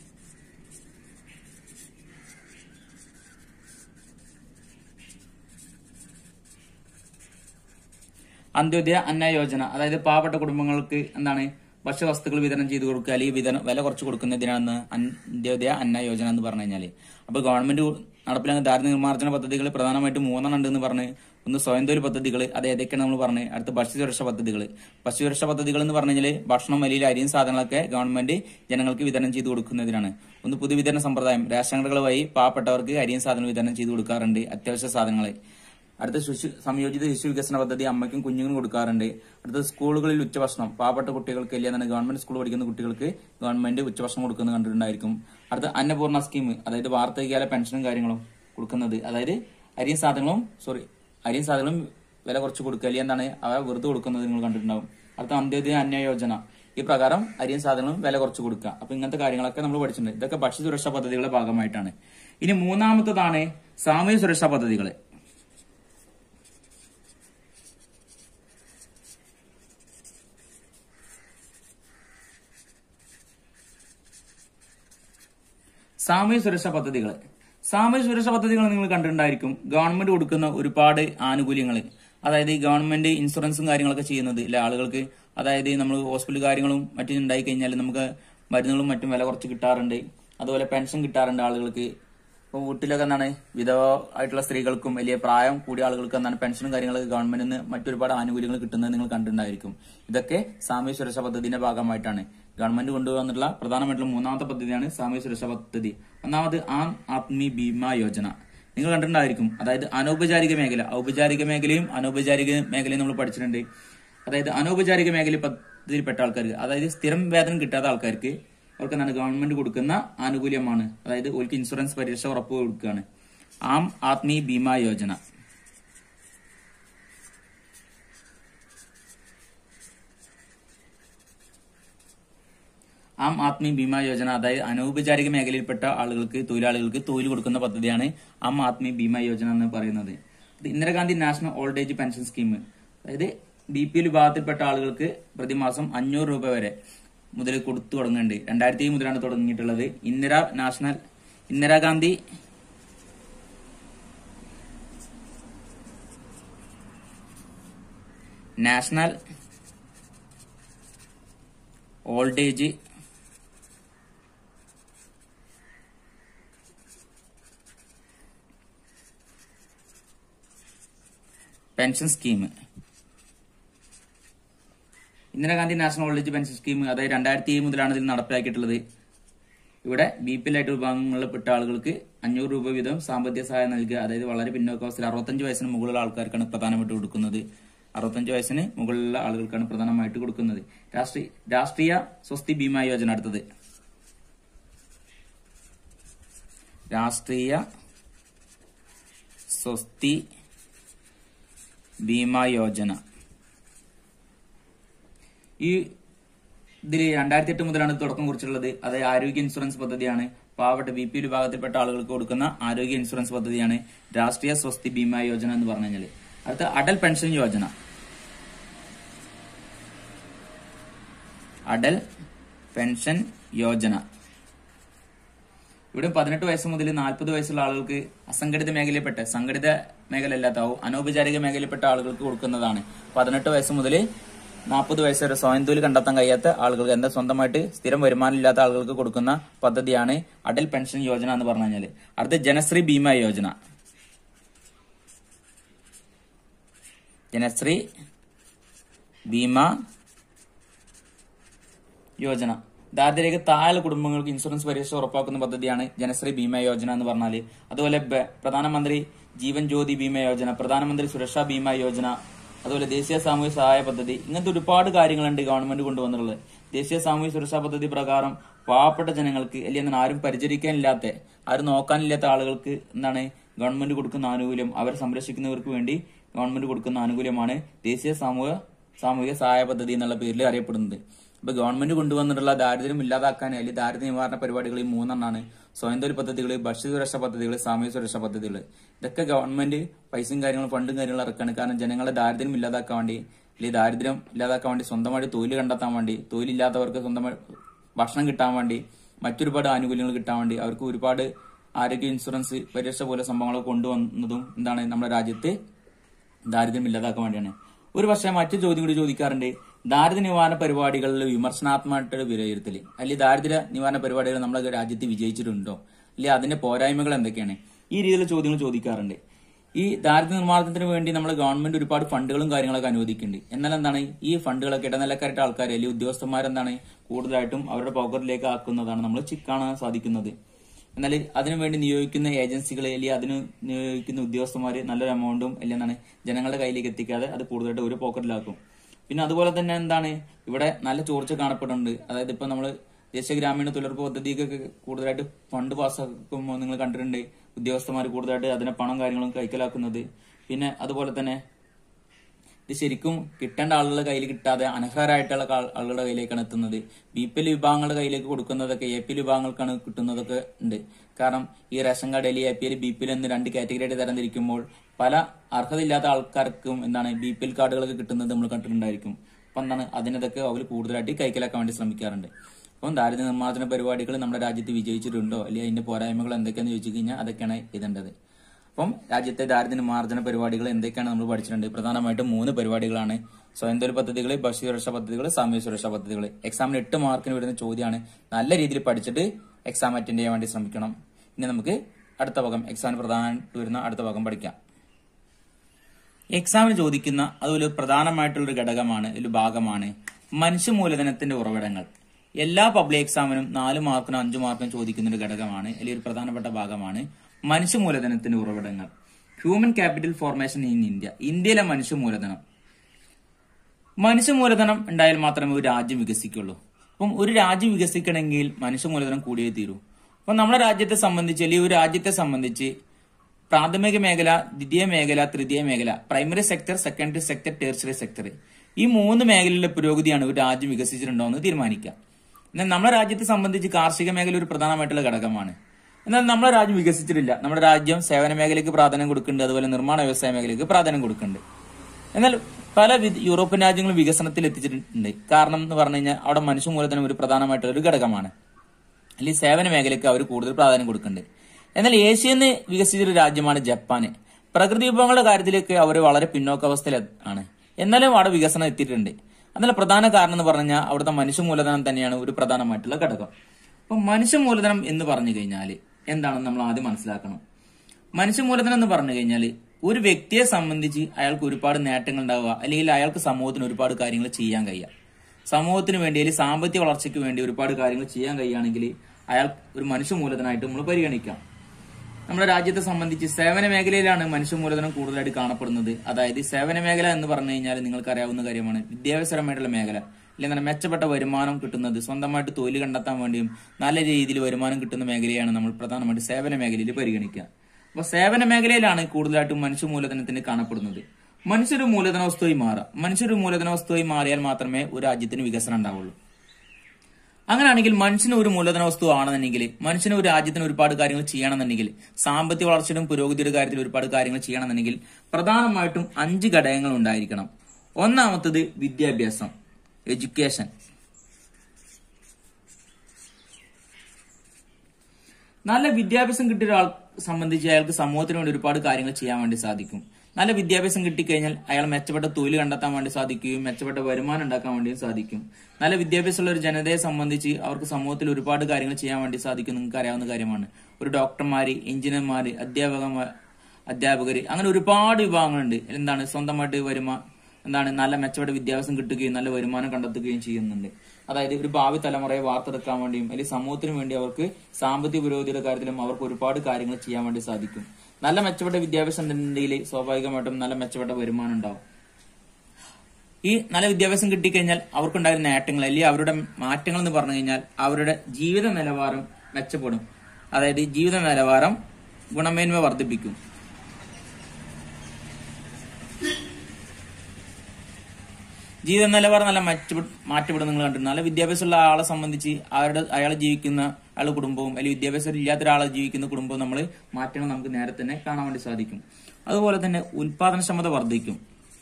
അന്ത്യോദയ അന്ന യോജന അതായത് പാവപ്പെട്ട കുടുംബങ്ങൾക്ക് എന്താണ് ഭക്ഷ്യവസ്തുക്കൾ വിതരണം ചെയ്ത് കൊടുക്കുക അല്ലെങ്കിൽ വിതരണം വില കുറച്ച് കൊടുക്കുന്നതിനാണ് അന്ത്യോദയ അന്ന യോജന എന്ന് പറഞ്ഞു കഴിഞ്ഞാല് അപ്പൊ ഗവൺമെന്റ് നടപ്പിലാക്കുന്ന ദാരിദ്ര്യ നിർമ്മാർജ്ജന പദ്ധതികൾ പ്രധാനമായിട്ട് മൂന്നെണ്ണം ഉണ്ടെന്ന് പറഞ്ഞ് ഒന്ന് സ്വയം തൊഴിൽ പദ്ധതികൾ അത് ഏതൊക്കെയാണ് നമ്മൾ പറഞ്ഞത് അടുത്ത ഭക്ഷ്യസുരക്ഷ പദ്ധതികൾ ഭക്ഷ്യസുരക്ഷ പദ്ധതികൾ എന്ന് പറഞ്ഞു കഴിഞ്ഞാൽ ഭക്ഷണം വലിയ അരിയും സാധനങ്ങളൊക്കെ ഗവൺമെന്റ് ജനങ്ങൾക്ക് വിതരണം ചെയ്ത് കൊടുക്കുന്നതിനാണ് ഒന്ന് പൊതുവിതരണ സമ്പ്രദായം റേഷൻ കടകൾ വഴി പാവപ്പെട്ടവർക്ക് അരിയും സാധനങ്ങൾ വിതരണം ചെയ്ത് കൊടുക്കാറുണ്ട് അത്യാവശ്യ സാധനങ്ങൾ അടുത്ത ശിശു സംയോജിത ശിശു വികസന പദ്ധതി അമ്മയ്ക്കും കുഞ്ഞുങ്ങളും കൊടുക്കാറുണ്ട് അടുത്ത സ്കൂളുകളിൽ ഉച്ചഭക്ഷണം പാവപ്പെട്ട കുട്ടികൾക്ക് അല്ലാതെ ഗവൺമെന്റ് സ്കൂൾ പഠിക്കുന്ന കുട്ടികൾക്ക് ഗവൺമെന്റ് ഉച്ചഭക്ഷണം കൊടുക്കുന്നത് കണ്ടിട്ടുണ്ടായിരിക്കും അടുത്ത അന്നപൂർണ സ്കീം അതായത് വാർദ്ധക്യകാല പെൻഷനും കാര്യങ്ങളും കൊടുക്കുന്നത് അതായത് അരിയും സാധനങ്ങളും സോറി അരിയും സാധനങ്ങളും വില കുറച്ച് കൊടുക്കുക അല്ലെങ്കിൽ എന്താണ് അവ വെറുതെ കൊടുക്കുന്നത് നിങ്ങൾ കണ്ടിട്ടുണ്ടാവും അടുത്ത അന്ത്യോദയ അന്യ യോജന ഈ പ്രകാരം അരിയും സാധനങ്ങളും വില കുറച്ച് കൊടുക്കുക അപ്പൊ ഇങ്ങനത്തെ കാര്യങ്ങളൊക്കെ നമ്മൾ പഠിച്ചിട്ടുണ്ട് ഇതൊക്കെ ഭക്ഷ്യ സുരക്ഷാ പദ്ധതികളുടെ ഭാഗമായിട്ടാണ് ഇനി മൂന്നാമത്തതാണ് സാമൂഹ്യ സുരക്ഷാ പദ്ധതികൾ സാമൂഹ്യ സുരക്ഷാ പദ്ധതികൾ സാമൂഹ്യ സുരക്ഷാ പദ്ധതികൾ നിങ്ങൾ കണ്ടിട്ടുണ്ടായിരിക്കും ഗവൺമെന്റ് കൊടുക്കുന്ന ഒരുപാട് ആനുകൂല്യങ്ങൾ അതായത് ഈ ഗവൺമെന്റ് ഇൻഷുറൻസും കാര്യങ്ങളൊക്കെ ചെയ്യുന്നത് ഇല്ല ആളുകൾക്ക് അതായത് നമ്മൾ ഹോസ്പിറ്റൽ കാര്യങ്ങളും മറ്റും ഉണ്ടായി കഴിഞ്ഞാൽ നമുക്ക് മരുന്നുകളും മറ്റും വില കുറച്ച് കിട്ടാറുണ്ട് അതുപോലെ പെൻഷൻ കിട്ടാറുണ്ട് ആളുകൾക്ക് ഇപ്പോൾ വീട്ടിലൊക്കെ എന്താണ് വിധവ ആയിട്ടുള്ള സ്ത്രീകൾക്കും വലിയ പ്രായം കൂടിയ ആളുകൾക്ക് എന്താണ് പെൻഷനും കാര്യങ്ങളൊക്കെ ഗവൺമെന്റിൽ നിന്ന് മറ്റൊരുപാട് ആനുകൂല്യങ്ങൾ കിട്ടുന്നത് നിങ്ങൾ കണ്ടിട്ടുണ്ടായിരിക്കും ഇതൊക്കെ സാമൂഹ്യ സുരക്ഷാ പദ്ധതിയുടെ ഭാഗമായിട്ടാണ് ഗവൺമെന്റ് കൊണ്ടുവന്നിട്ടുള്ള പ്രധാനമായിട്ടുള്ള മൂന്നാമത്തെ പദ്ധതിയാണ് സാമൂഹ്യ സുരക്ഷാ പദ്ധതി ഒന്നാമത് ആം ആദ്മി ബീമ യോജന നിങ്ങൾ കണ്ടിട്ടുണ്ടായിരിക്കും അതായത് അനൗപചാരിക മേഖല ഔപചാരിക മേഖലയും അനൗപചാരിക മേഖലയും നമ്മൾ പഠിച്ചിട്ടുണ്ട് അതായത് അനൗപചാരിക മേഖല പദ്ധതിയിൽപ്പെട്ട ആൾക്കാർക്ക് അതായത് സ്ഥിരം വേതനം കിട്ടാത്ത ആൾക്കാർക്ക് അവർക്ക് എന്താണ് ഗവൺമെന്റ് കൊടുക്കുന്ന ആനുകൂല്യമാണ് അതായത് അവർക്ക് ഇൻഷുറൻസ് പരിരക്ഷ ഉറപ്പ് കൊടുക്കുകയാണ് ആം ആത്മി ബീമ യോജന ആം ആത്മി ബീമ യോജന അതായത് അനൗപചാരിക മേഖലയിൽപ്പെട്ട ആളുകൾക്ക് തൊഴിലാളികൾക്ക് തൊഴിൽ കൊടുക്കുന്ന പദ്ധതിയാണ് ആം ആത്മി ബീമ യോജന എന്ന് പറയുന്നത് ഇത് Indira Gandhi national old age pension scheme അതായത് ബി പി എൽ വിഭാഗത്തിൽപ്പെട്ട ആളുകൾക്ക് പ്രതിമാസം അഞ്ഞൂറ് രൂപ വരെ മുതൽ കൊടുത്തു തുടങ്ങുന്നുണ്ട് രണ്ടായിരത്തി ഏഴ് മുതലാണ് തുടങ്ങിയിട്ടുള്ളത് Indira national Indira Gandhi national old age pension scheme Indira Gandhi national old age pension scheme അതായത് രണ്ടായിരത്തി ഏഴ് മുതലാണ് ഇതിൽ നടപ്പിലാക്കിയിട്ടുള്ളത് ഇവിടെ ബി പി എൽ ആയിട്ട് വിഭാഗങ്ങളിൽപ്പെട്ട ആളുകൾക്ക് അഞ്ഞൂറ് രൂപ വീതം സാമ്പത്തിക സഹായം നൽകുക അതായത് വളരെ പിന്നോക്കാവസ്ഥയിൽ അറുപത്തഞ്ച് വയസ്സിന് മുകളിലുള്ള ആൾക്കാർക്കാണ് പ്രധാനമായിട്ട് കൊടുക്കുന്നത് അറുപത്തഞ്ച് വയസ്സിന് മുകളിലുള്ള ആളുകൾക്കാണ് പ്രധാനമായിട്ട് കൊടുക്കുന്നത് രാഷ്ട്രീയ രാഷ്ട്രീയ സ്വസ്തി ബീമ യോജന അടുത്തത് രാഷ്ട്രീയ സ്വസ്തി ബീമ യോജന ഈ ഇതിൽ രണ്ടായിരത്തി എട്ട് മുതലാണ് ഇത് തുടക്കം കുറിച്ചിട്ടുള്ളത് അത് ആരോഗ്യ ഇൻഷുറൻസ് പദ്ധതിയാണ് പാവപ്പെട്ട ബി പി എൽ വിഭാഗത്തിൽപ്പെട്ട ആളുകൾക്ക് കൊടുക്കുന്ന ആരോഗ്യ ഇൻഷുറൻസ് പദ്ധതിയാണ് രാഷ്ട്രീയ സ്വസ്തി ബീമ യോജന എന്ന് പറഞ്ഞു കഴിഞ്ഞാൽ അടുത്ത അടൽ പെൻഷൻ യോജന അടൽ പെൻഷൻ യോജന ഇവിടെ പതിനെട്ട് വയസ്സ് മുതൽ നാൽപ്പത് വയസ്സുള്ള ആളുകൾക്ക് അസംഘടിത മേഖലയിൽപ്പെട്ട സംഘടിത മേഖല അല്ലാത്താവും അനൗപചാരിക മേഖലയിൽപ്പെട്ട ആളുകൾക്ക് കൊടുക്കുന്നതാണ് പതിനെട്ട് വയസ്സ് മുതൽ നാൽപ്പത് വയസ്സ് വരെ സ്വയം തൊഴിൽ കണ്ടെത്താൻ കഴിയാത്ത ആളുകൾക്ക് എന്താ സ്വന്തമായിട്ട് സ്ഥിരം വരുമാനം ഇല്ലാത്ത ആളുകൾക്ക് കൊടുക്കുന്ന പദ്ധതിയാണ് അടൽ പെൻഷൻ യോജന എന്ന് പറഞ്ഞു കഴിഞ്ഞാൽ അടുത്ത ജനശ്രീ ബീമ യോജന ജനശ്രീ ബീമ യോജന ദാരിദ്ര്യരേഖ താഴെ കുടുംബങ്ങൾക്ക് ഇൻഷുറൻസ് പരിരക്ഷ ഉറപ്പാക്കുന്ന പദ്ധതിയാണ് ജനശ്രീ ബീമ യോജന എന്ന് പറഞ്ഞാൽ അതുപോലെ ബ- പ്രധാനമന്ത്രി ജീവൻ ജ്യോതി ബീമ യോജന പ്രധാനമന്ത്രി സുരക്ഷാ ബീമ യോജന അതുപോലെ ദേശീയ സാമൂഹ്യ സഹായ പദ്ധതി ഇങ്ങനത്തെ ഒരുപാട് കാര്യങ്ങളുണ്ട് ഗവൺമെന്റ് കൊണ്ടുവന്നിട്ടുള്ളത് ദേശീയ സാമൂഹ്യ സുരക്ഷാ പദ്ധതി പ്രകാരം പാവപ്പെട്ട ജനങ്ങൾക്ക് അല്ലെങ്കിൽ ആരും പരിചരിക്കാനില്ലാത്ത ആരും നോക്കാനില്ലാത്ത ആളുകൾക്ക് എന്താണ് ഗവൺമെന്റ് കൊടുക്കുന്ന ആനുകൂല്യം അവരെ സംരക്ഷിക്കുന്നവർക്ക് വേണ്ടി ഗവൺമെന്റ് കൊടുക്കുന്ന ആനുകൂല്യമാണ് ദേശീയ സാമൂഹ്യ സാമൂഹിക സഹായ പദ്ധതി എന്നുള്ള പേരിൽ അറിയപ്പെടുന്നത് ഇപ്പൊ ഗവൺമെന്റ് കൊണ്ടുവന്നിട്ടുള്ള ദാരിദ്ര്യം ഇല്ലാതാക്കാൻ അല്ലെങ്കിൽ ദാരിദ്ര്യ നിവാരണ പരിപാടികൾ ഈ മൂന്നെണ്ണാണ് സ്വയം തൊഴിൽ പദ്ധതികൾ ഭക്ഷ്യസുരക്ഷാ പദ്ധതികൾ സാമൂഹ്യ സുരക്ഷാ പദ്ധതികൾ ഇതൊക്കെ ഗവൺമെന്റ് പൈസയും കാര്യങ്ങളും ഫണ്ടും കാര്യങ്ങളും ഇറക്കാണ് കാരണം ജനങ്ങളെ ദാരിദ്ര്യം ഇല്ലാതാക്കാൻ വേണ്ടി അല്ലെങ്കിൽ ദാരിദ്ര്യം ഇല്ലാതാക്കാൻ വേണ്ടി സ്വന്തമായിട്ട് തൊഴിൽ കണ്ടെത്താൻ വേണ്ടി തൊഴിലില്ലാത്തവർക്ക് സ്വന്തമായി ഭക്ഷണം കിട്ടാൻ വേണ്ടി മറ്റൊരുപാട് ആനുകൂല്യങ്ങൾ കിട്ടാൻ വേണ്ടി അവർക്ക് ഒരുപാട് ആരോഗ്യ ഇൻഷുറൻസ് പരിരക്ഷ പോലെ സംഭവങ്ങൾ കൊണ്ടുവന്നതും എന്താണ് നമ്മുടെ രാജ്യത്ത് ദാരിദ്ര്യം ഇല്ലാതാക്കാൻ വേണ്ടിയാണ് ഒരു പക്ഷേ മറ്റു ചോദ്യം കൂടി ചോദിക്കാറുണ്ട് ദാരിദ്ര്യ നിവാരണ പരിപാടികളിൽ വിമർശനാത്മകമായിട്ടുള്ള വിലയിരുത്തൽ അല്ലെങ്കിൽ ദാരിദ്ര്യ നിവാരണ പരിപാടികൾ നമ്മുടെ രാജ്യത്ത് വിജയിച്ചിട്ടുണ്ടോ അല്ലെങ്കിൽ അതിന്റെ പോരായ്മകൾ എന്തൊക്കെയാണ് ഈ രീതിയിലുള്ള ചോദ്യങ്ങൾ ചോദിക്കാറുണ്ട് ഈ ദാരിദ്ര്യ നിർമ്മാർജ്ജനത്തിന് വേണ്ടി നമ്മൾ ഗവൺമെന്റ് ഒരുപാട് ഫണ്ടുകളും കാര്യങ്ങളൊക്കെ അനുവദിക്കുന്നുണ്ട് എന്നാൽ എന്താണ് ഈ ഫണ്ടുകളൊക്കെ ഇടനിലക്കാരായിട്ട് ആൾക്കാർ അല്ലെങ്കിൽ ഉദ്യോഗസ്ഥന്മാരെന്താണ് കൂടുതലായിട്ടും അവരുടെ പോക്കറ്റിലേക്ക് ആക്കുന്നതാണ് നമ്മൾ ചി- കാണാൻ സാധിക്കുന്നത് എന്നാൽ അതിനുവേണ്ടി നിയോഗിക്കുന്ന ഏജൻസികൾ അല്ലെങ്കിൽ അതിന് നിയോഗിക്കുന്ന ഉദ്യോഗസ്ഥന്മാര് നല്ലൊരു എമൗണ്ടും അല്ലെങ്കിൽ എന്താണ് ജനങ്ങളുടെ കയ്യിലേക്ക് എത്തിക്കാതെ അത് കൂടുതലായിട്ട് ഒരു പോക്കറ്റിലാക്കും പിന്നെ അതുപോലെ തന്നെ എന്താണ് ഇവിടെ നല്ല ചോർച്ച കാണപ്പെടുന്നുണ്ട് അതായത് ഇപ്പൊ നമ്മൾ ദേശീയ ഗ്രാമീണ തൊഴിലുറപ്പ് പദ്ധതിക്കൊക്കെ കൂടുതലായിട്ട് ഫണ്ട് പാസ്സാക്കുമ്പോൾ നിങ്ങൾ കണ്ടിട്ടുണ്ട് ഉദ്യോഗസ്ഥന്മാർ കൂടുതലായിട്ട് അതിനെ പണം കാര്യങ്ങളും കൈക്കലാക്കുന്നത് പിന്നെ അതുപോലെ തന്നെ ഇത് ശരിക്കും കിട്ടേണ്ട ആളുകളുടെ കയ്യിൽ കിട്ടാതെ അനർഹരായിട്ടുള്ള കാ- ആളുകളുടെ കയ്യിലേക്കാണ് എത്തുന്നത് ബി പി എൽ വിഭാഗങ്ങളുടെ കയ്യിലേക്ക് കൊടുക്കുന്നതൊക്കെ എ പി എൽ വിഭാഗങ്ങൾക്കാണ് കിട്ടുന്നതൊക്കെ ഉണ്ട് കാരണം ഈ റേഷൻ കാർഡ് അല്ലെങ്കിൽ A P L B P L എന്ന് രണ്ട് കാറ്റഗറിയായിട്ട് തരംതിരിക്കുമ്പോൾ പല അർഹതയില്ലാത്ത ആൾക്കാർക്കും എന്താണ് ബി പി എൽ കാർഡുകളൊക്കെ കിട്ടുന്നത് നമ്മൾ കണ്ടിട്ടുണ്ടായിരിക്കും അപ്പൊ എന്താണ് അതിനതൊക്കെ അവർ കൂടുതലായിട്ട് കൈക്കലാക്കാൻ വേണ്ടി ശ്രമിക്കാറുണ്ട് അപ്പം ദാരിദ്ര്യ നിർമ്മാർജ്ജന പരിപാടികൾ നമ്മുടെ രാജ്യത്ത് വിജയിച്ചിട്ടുണ്ടോ അല്ലെങ്കിൽ അതിന്റെ പോരായ്മകൾ എന്തൊക്കെയാണെന്ന് ചോദിച്ചു കഴിഞ്ഞാൽ അതൊക്കെയാണ് എഴുതേണ്ടത് അപ്പം രാജ്യത്തെ ദാരിദ്ര്യ നിർമ്മാർജ്ജന പരിപാടികൾ എന്തൊക്കെയാണ് നമ്മൾ പഠിച്ചിട്ടുണ്ട് പ്രധാനമായിട്ടും മൂന്ന് പരിപാടികളാണ് സ്വയം തൊഴിൽ പദ്ധതികൾ ഭക്ഷ്യ സുരക്ഷാ പദ്ധതികൾ സാമൂഹ്യ സുരക്ഷാ പദ്ധതികൾ എക്സാമിന് എട്ട് മാർക്കിന് വരുന്ന ചോദ്യമാണ് നല്ല രീതിയിൽ പഠിച്ചിട്ട് എക്സാം അറ്റൻഡ് ചെയ്യാൻ വേണ്ടി ശ്രമിക്കണം ഇനി നമുക്ക് അടുത്ത ഭാഗം എക്സാമിന് പ്രധാനമായിട്ട് വരുന്ന അടുത്ത ഭാഗം പഠിക്കാം എക്സാമിന് ചോദിക്കുന്ന അതുപോലെ ഒരു പ്രധാനമായിട്ടുള്ള ഒരു ഘടകമാണ് ഒരു ഭാഗമാണ് മനുഷ്യ മൂലധനത്തിന്റെ ഉറവിടങ്ങൾ എല്ലാ പബ്ലിക് എക്സാമിനും നാല് മാർക്കിനും അഞ്ചു മാർക്കിനും ചോദിക്കുന്ന ഒരു ഘടകമാണ് അല്ലെങ്കിൽ ഒരു പ്രധാനപ്പെട്ട ഭാഗമാണ് മനുഷ്യ മൂലധനത്തിന്റെ ഉറവിടങ്ങൾ human capital formation in India ഇന്ത്യയിലെ മനുഷ്യ മൂലധനം മനുഷ്യ മൂലധനം ഉണ്ടായാൽ മാത്രമേ ഒരു രാജ്യം വികസിക്കുള്ളൂ അപ്പം ഒരു രാജ്യം വികസിക്കണമെങ്കിൽ മനുഷ്യ മൂലധനം കൂടിയേ തീരൂ അപ്പം നമ്മുടെ രാജ്യത്തെ സംബന്ധിച്ച് അല്ലെങ്കിൽ ഒരു രാജ്യത്തെ സംബന്ധിച്ച് പ്രാഥമിക മേഖല ദ്വിതീയ മേഖല തൃതീയ മേഖല primary sector secondary sector tertiary sector ഈ മൂന്ന് മേഖലയിലെ പുരോഗതിയാണ് ഒരു രാജ്യം വികസിച്ചിട്ടുണ്ടോ എന്ന് തീരുമാനിക്കുക എന്നാൽ നമ്മുടെ രാജ്യത്തെ സംബന്ധിച്ച് കാർഷിക മേഖല ഒരു പ്രധാനമായിട്ടുള്ള ഘടകമാണ് എന്നാൽ നമ്മുടെ രാജ്യം വികസിച്ചിട്ടില്ല നമ്മുടെ രാജ്യം സേവന മേഖലയ്ക്ക് പ്രാധാന്യം കൊടുക്കുന്നുണ്ട് അതുപോലെ നിർമ്മാണ വ്യവസായ മേഖലയ്ക്ക് പ്രാധാന്യം കൊടുക്കുന്നുണ്ട് എന്നാൽ പല വി- യൂറോപ്യൻ രാജ്യങ്ങളും വികസനത്തിൽ എത്തിച്ചിട്ടുണ്ട് കാരണം എന്ന് പറഞ്ഞു കഴിഞ്ഞാൽ അവിടെ മനുഷ്യ മൂലധനം ഒരു പ്രധാനമായിട്ടുള്ള ഒരു ഘടകമാണ് അല്ലെങ്കിൽ സേവന മേഖലയ്ക്ക് അവർ കൂടുതൽ പ്രാധാന്യം കൊടുക്കുന്നുണ്ട് എന്നാൽ ഏഷ്യയിൽ നിന്ന് വികസിച്ചൊരു രാജ്യമാണ് ജപ്പാന് പ്രകൃതി വിഭവങ്ങളുടെ കാര്യത്തിലേക്ക് അവർ വളരെ പിന്നോക്കാവസ്ഥയിൽ ആണ് എന്നാലും അവിടെ വികസനം എത്തിയിട്ടുണ്ട് അതിനുള്ള പ്രധാന കാരണം എന്ന് പറഞ്ഞാൽ അവിടുത്തെ മനുഷ്യ മൂലധനം തന്നെയാണ് ഒരു പ്രധാനമായിട്ടുള്ള ഘടകം അപ്പൊ മനുഷ്യ മൂലധനം എന്ന് പറഞ്ഞു കഴിഞ്ഞാൽ എന്താണെന്ന് നമ്മൾ ആദ്യം മനസ്സിലാക്കണം മനുഷ്യ മൂലധനം എന്ന് പറഞ്ഞു കഴിഞ്ഞാൽ ഒരു വ്യക്തിയെ സംബന്ധിച്ച് അയാൾക്ക് ഒരുപാട് നേട്ടങ്ങൾ ഉണ്ടാവുക അല്ലെങ്കിൽ അയാൾക്ക് സമൂഹത്തിന് ഒരുപാട് കാര്യങ്ങൾ ചെയ്യാൻ കഴിയുക സമൂഹത്തിന് വേണ്ടി അല്ലെങ്കിൽ സാമ്പത്തിക വളർച്ചയ്ക്ക് വേണ്ടി ഒരുപാട് കാര്യങ്ങൾ ചെയ്യാൻ കഴിയുകയാണെങ്കിൽ അയാൾ ഒരു മനുഷ്യ മൂലധനമായിട്ട് നമ്മൾ പരിഗണിക്കാം നമ്മുടെ രാജ്യത്തെ സംബന്ധിച്ച് സേവന മേഖലയിലാണ് മനുഷ്യ മൂലധനം കൂടുതലായിട്ട് കാണപ്പെടുന്നത് അതായത് ഈ സേവന മേഖല എന്ന് പറഞ്ഞു കഴിഞ്ഞാൽ നിങ്ങൾക്ക് അറിയാവുന്ന കാര്യമാണ് വിദ്യാഭ്യാസപരമായിട്ടുള്ള മേഖല അല്ലെങ്കിൽ മെച്ചപ്പെട്ട വരുമാനം കിട്ടുന്നത് സ്വന്തമായിട്ട് തൊഴിൽ കണ്ടെത്താൻ വേണ്ടിയും നല്ല രീതിയിൽ വരുമാനം കിട്ടുന്ന മേഖലയാണ് നമ്മൾ പ്രധാനമായിട്ട് സേവന മേഖലയിൽ പരിഗണിക്കുക അപ്പൊ സേവന മേഖലയിലാണ് കൂടുതലായിട്ടും മനുഷ്യ മൂലധനത്തിന് കാണപ്പെടുന്നത് മനുഷ്യരു മൂലധന വസ്തുവായി മാറാം മനുഷ്യരു മൂലധന വസ്തുവായി മാറിയാൽ മാത്രമേ ഒരു രാജ്യത്തിന് വികസനം ഉണ്ടാവുള്ളൂ അങ്ങനെയാണെങ്കിൽ മനുഷ്യന് ഒരു മൂലധന വസ്തു ആണെന്നുണ്ടെങ്കിൽ മനുഷ്യന് ഒരു രാജ്യത്തിന് ഒരുപാട് കാര്യങ്ങൾ ചെയ്യണമെന്നുണ്ടെങ്കിൽ സാമ്പത്തിക വളർച്ചയുടെ പുരോഗതിയുടെ കാര്യത്തിൽ ഒരുപാട് കാര്യങ്ങൾ ചെയ്യണമെന്നുണ്ടെങ്കിൽ പ്രധാനമായിട്ടും അഞ്ച് ഘടകങ്ങൾ ഉണ്ടായിരിക്കണം ഒന്നാമത്തത് വിദ്യാഭ്യാസം എഡ്യൂക്കേഷൻ നല്ല വിദ്യാഭ്യാസം കിട്ടിയ ഒരാൾ സംബന്ധിച്ച് അയാൾക്ക് സമൂഹത്തിന് വേണ്ടി ഒരുപാട് കാര്യങ്ങൾ ചെയ്യാൻ വേണ്ടി സാധിക്കും നല്ല വിദ്യാഭ്യാസം കിട്ടിക്കഴിഞ്ഞാൽ അയാൾ മെച്ചപ്പെട്ട തൊഴിൽ കണ്ടെത്താൻ വേണ്ടി സാധിക്കുകയും മെച്ചപ്പെട്ട വരുമാനം ഉണ്ടാക്കാൻ വേണ്ടിയും സാധിക്കും നല്ല വിദ്യാഭ്യാസമുള്ള ഒരു ജനതയെ സംബന്ധിച്ച് അവർക്ക് സമൂഹത്തിൽ ഒരുപാട് കാര്യങ്ങൾ ചെയ്യാൻ വേണ്ടി സാധിക്കും നിങ്ങൾക്ക് അറിയാവുന്ന കാര്യമാണ് ഒരു ഡോക്ടർമാര് എഞ്ചിനീയർമാര് അധ്യാപകന്മാർ അധ്യാപകര് അങ്ങനെ ഒരുപാട് വിഭാഗങ്ങളുണ്ട് എന്താണ് സ്വന്തമായിട്ട് വരുമാ എന്താണ് നല്ല മെച്ചപ്പെട്ട വിദ്യാഭ്യാസം കിട്ടുകയും നല്ല വരുമാനം കണ്ടെത്തുകയും ചെയ്യുന്നുണ്ട് അതായത് ഒരു ഭാവി തലമുറയെ വാർത്തെടുക്കാൻ വേണ്ടിയും അല്ലെങ്കിൽ സമൂഹത്തിന് വേണ്ടി അവർക്ക് സാമ്പത്തിക പുരോഗതിയുടെ കാര്യത്തിലും അവർക്ക് ഒരുപാട് കാര്യങ്ങൾ ചെയ്യാൻ വേണ്ടി സാധിക്കും നല്ല മെച്ചപ്പെട്ട വിദ്യാഭ്യാസം ഉണ്ടെങ്കിൽ സ്വാഭാവികമായിട്ടും നല്ല മെച്ചപ്പെട്ട വരുമാനം ഉണ്ടാവും ഈ നല്ല വിദ്യാഭ്യാസം കിട്ടിക്കഴിഞ്ഞാൽ അവർക്കുണ്ടായിരുന്ന നേട്ടങ്ങൾ അല്ലെങ്കിൽ അവരുടെ മാറ്റങ്ങൾ എന്ന് പറഞ്ഞു കഴിഞ്ഞാൽ അവരുടെ ജീവിത നിലവാരം മെച്ചപ്പെടും അതായത് ജീവിത നിലവാരം ഗുണമേന്മ വർദ്ധിപ്പിക്കും ജീവിത നിലവാരം നല്ല മെച്ചപ്പെട്ട മാറ്റപ്പെടും നിങ്ങൾ കണ്ടിട്ടുണ്ട് നല്ല വിദ്യാഭ്യാസമുള്ള ആളെ സംബന്ധിച്ച് അവരുടെ അയാൾ ജീവിക്കുന്ന അയാളുടെ കുടുംബവും അല്ലെങ്കിൽ വിദ്യാഭ്യാസം ഇല്ലാത്ത ഒരാളെ ജീവിക്കുന്ന കുടുംബവും നമ്മൾ മാറ്റങ്ങൾ നമുക്ക് നേരെ തന്നെ കാണാൻ വേണ്ടി സാധിക്കും അതുപോലെ തന്നെ ഉൽപാദനക്ഷമത വർദ്ധിക്കും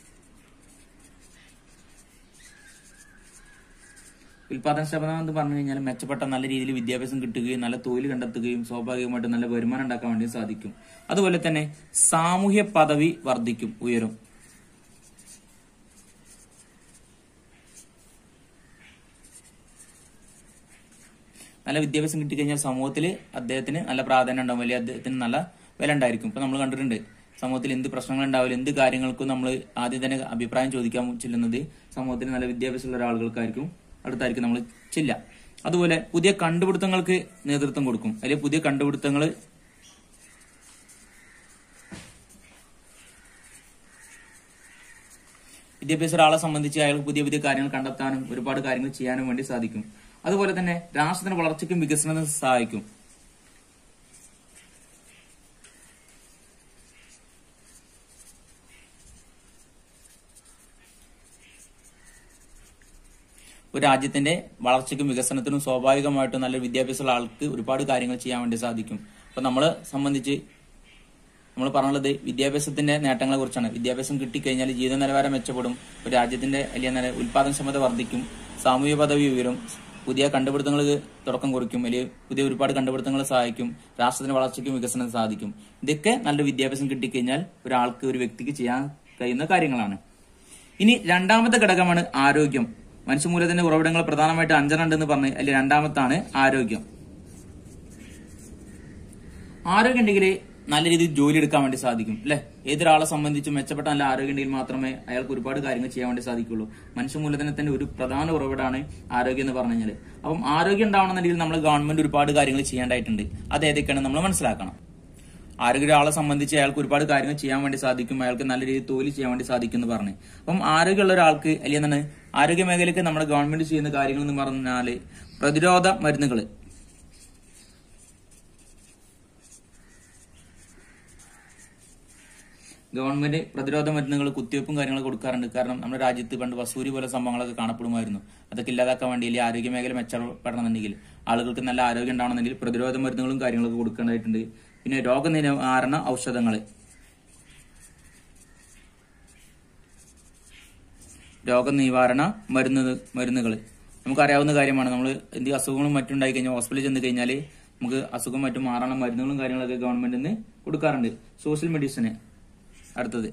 ഉൽപാദനക്ഷമത എന്ന് പറഞ്ഞു കഴിഞ്ഞാൽ മെച്ചപ്പെട്ട നല്ല രീതിയിൽ വിദ്യാഭ്യാസം കിട്ടുകയും നല്ല തൊഴിൽ കണ്ടെത്തുകയും സ്വാഭാവികമായിട്ടും നല്ല വരുമാനം ഉണ്ടാക്കാൻ വേണ്ടി സാധിക്കും അതുപോലെ തന്നെ സാമൂഹ്യ പദവി വർദ്ധിക്കും ഉയരും നല്ല വിദ്യാഭ്യാസം കിട്ടിക്കഴിഞ്ഞാൽ സമൂഹത്തിൽ അദ്ദേഹത്തിന് നല്ല പ്രാധാന്യം ഉണ്ടാവും അല്ലെങ്കിൽ അദ്ദേഹത്തിന് നല്ല വില ഉണ്ടായിരിക്കും ഇപ്പൊ നമ്മൾ കണ്ടിട്ടുണ്ട് സമൂഹത്തിൽ എന്ത് പ്രശ്നങ്ങൾ ഉണ്ടാവില്ല എന്ത് കാര്യങ്ങൾക്കും നമ്മൾ ആദ്യം തന്നെ അഭിപ്രായം ചോദിക്കാൻ ചെല്ലുന്നത് സമൂഹത്തിൽ നല്ല വിദ്യാഭ്യാസമുള്ള ഒരാളുകൾക്കായിരിക്കും അടുത്തായിരിക്കും നമ്മൾ ചെല്ല അതുപോലെ പുതിയ കണ്ടുപിടുത്തങ്ങൾക്ക് നേതൃത്വം കൊടുക്കും അല്ലെങ്കിൽ പുതിയ കണ്ടുപിടുത്തങ്ങൾ വിദ്യാഭ്യാസ ഒരാളെ സംബന്ധിച്ച് അയാൾക്ക് പുതിയ പുതിയ കാര്യങ്ങൾ കണ്ടെത്താനും ഒരുപാട് കാര്യങ്ങൾ ചെയ്യാനും വേണ്ടി സാധിക്കും അതുപോലെ തന്നെ രാഷ്ട്രത്തിന്റെ വളർച്ചയ്ക്കും വികസനത്തിനും സഹായിക്കും ഒരു രാജ്യത്തിന്റെ വളർച്ചയ്ക്കും വികസനത്തിനും സ്വാഭാവികമായിട്ടും നല്ല വിദ്യാഭ്യാസമുള്ള ആൾക്ക് ഒരുപാട് കാര്യങ്ങൾ ചെയ്യാൻ വേണ്ടി സാധിക്കും അപ്പൊ നമ്മളെ സംബന്ധിച്ച് നമ്മൾ പറഞ്ഞുള്ളത് വിദ്യാഭ്യാസത്തിന്റെ നേട്ടങ്ങളെ കുറിച്ചാണ് വിദ്യാഭ്യാസം കിട്ടിക്കഴിഞ്ഞാൽ ജീവിത നിലവാരം മെച്ചപ്പെടും ഒരു രാജ്യത്തിന്റെ അല്ലെങ്കിൽ നല്ല ഉൽപാദനക്ഷമത വർദ്ധിക്കും സാമൂഹ്യ പദവി ഉയരും പുതിയ കണ്ടുപിടുത്തങ്ങൾ തുടക്കം കുറിക്കും അല്ലെങ്കിൽ പുതിയ ഒരുപാട് കണ്ടുപിടുത്തങ്ങൾ സഹായിക്കും രാഷ്ട്രത്തിന്റെ വളർച്ചയ്ക്കും വികസനത്തിന് സാധിക്കും ഇതൊക്കെ നല്ല വിദ്യാഭ്യാസം കിട്ടിക്കഴിഞ്ഞാൽ ഒരാൾക്ക് ഒരു വ്യക്തിക്ക് ചെയ്യാൻ കഴിയുന്ന കാര്യങ്ങളാണ് ഇനി രണ്ടാമത്തെ ഘടകമാണ് ആരോഗ്യം മനുഷ്യമൂലത്തിന്റെ ഉറവിടങ്ങൾ പ്രധാനമായിട്ട് അഞ്ചെണ്ണം ഉണ്ടെന്ന് പറഞ്ഞ് അതിൽ രണ്ടാമത്താണ് ആരോഗ്യം ആരോഗ്യം ഉണ്ടെങ്കിൽ നല്ല രീതിയിൽ ജോലി എടുക്കാൻ വേണ്ടി സാധിക്കും അല്ലെ ഏതൊരാളെ സംബന്ധിച്ചും മെച്ചപ്പെട്ട നല്ല ആരോഗ്യം ഉണ്ടെങ്കിൽ മാത്രമേ അയാൾക്ക് ഒരുപാട് കാര്യങ്ങൾ ചെയ്യാൻ വേണ്ടി സാധിക്കുള്ളൂ മനുഷ്യമൂലധനത്തിന്റെ ഒരു പ്രധാന ഉറവിടാണ് ആരോഗ്യം എന്ന് പറഞ്ഞു കഴിഞ്ഞാൽ അപ്പം ആരോഗ്യം ഉണ്ടാവണമെന്നുണ്ടെങ്കിൽ നമ്മൾ ഗവൺമെന്റ് ഒരുപാട് കാര്യങ്ങൾ ചെയ്യേണ്ടതായിട്ടുണ്ട് അത് ഏതൊക്കെയാണ് നമ്മൾ മനസ്സിലാക്കണം ആരോഗ്യ ഒരാളെ സംബന്ധിച്ച് അയാൾക്ക് ഒരുപാട് കാര്യങ്ങൾ ചെയ്യാൻ വേണ്ടി സാധിക്കും അയാൾക്ക് നല്ല രീതിയിൽ തൊഴിൽ ചെയ്യാൻ വേണ്ടി സാധിക്കും എന്ന് പറഞ്ഞു അപ്പം ആരോഗ്യമുള്ള ഒരാൾക്ക് അല്ലെങ്കിൽ എന്താണ് ആരോഗ്യ മേഖലയ്ക്ക് നമ്മുടെ ഗവൺമെന്റ് ചെയ്യുന്ന കാര്യങ്ങൾ എന്ന് പറഞ്ഞാല് പ്രതിരോധ മരുന്നുകൾ ഗവൺമെന്റ് പ്രതിരോധ മരുന്നുകൾ കുത്തിവയ്പ്പും കാര്യങ്ങളും കൊടുക്കാറുണ്ട് കാരണം നമ്മുടെ രാജ്യത്ത് പണ്ട് വസൂരി പോലെ സംഭവങ്ങളൊക്കെ കാണപ്പെടുമായിരുന്നു അതൊക്കെ ഇല്ലാതാക്കാൻ വേണ്ടി അല്ലെങ്കിൽ ആരോഗ്യ മേഖല മെച്ചപ്പെടണമെന്നുണ്ടെങ്കിൽ ആളുകൾക്ക് നല്ല ആരോഗ്യം ഉണ്ടാവണമെന്നുണ്ടെങ്കിൽ പ്രതിരോധ മരുന്നുകളും കാര്യങ്ങളൊക്കെ കൊടുക്കേണ്ടതായിട്ടുണ്ട് പിന്നെ രോഗനിവാരണ ഔഷധങ്ങൾ രോഗനിവാരണ മരുന്ന് മരുന്നുകൾ നമുക്കറിയാവുന്ന കാര്യമാണ് നമ്മൾ എന്ത് അസുഖങ്ങളും മറ്റും ഉണ്ടായി കഴിഞ്ഞാൽ ഹോസ്പിറ്റലിൽ ചെന്ന് കഴിഞ്ഞാൽ നമുക്ക് അസുഖം മറ്റും മാറാനുള്ള മരുന്നുകളും കാര്യങ്ങളൊക്കെ ഗവൺമെന്റിൽ നിന്ന് കൊടുക്കാറുണ്ട് സോഷ്യൽ മെഡിസിന് അടുത്തത്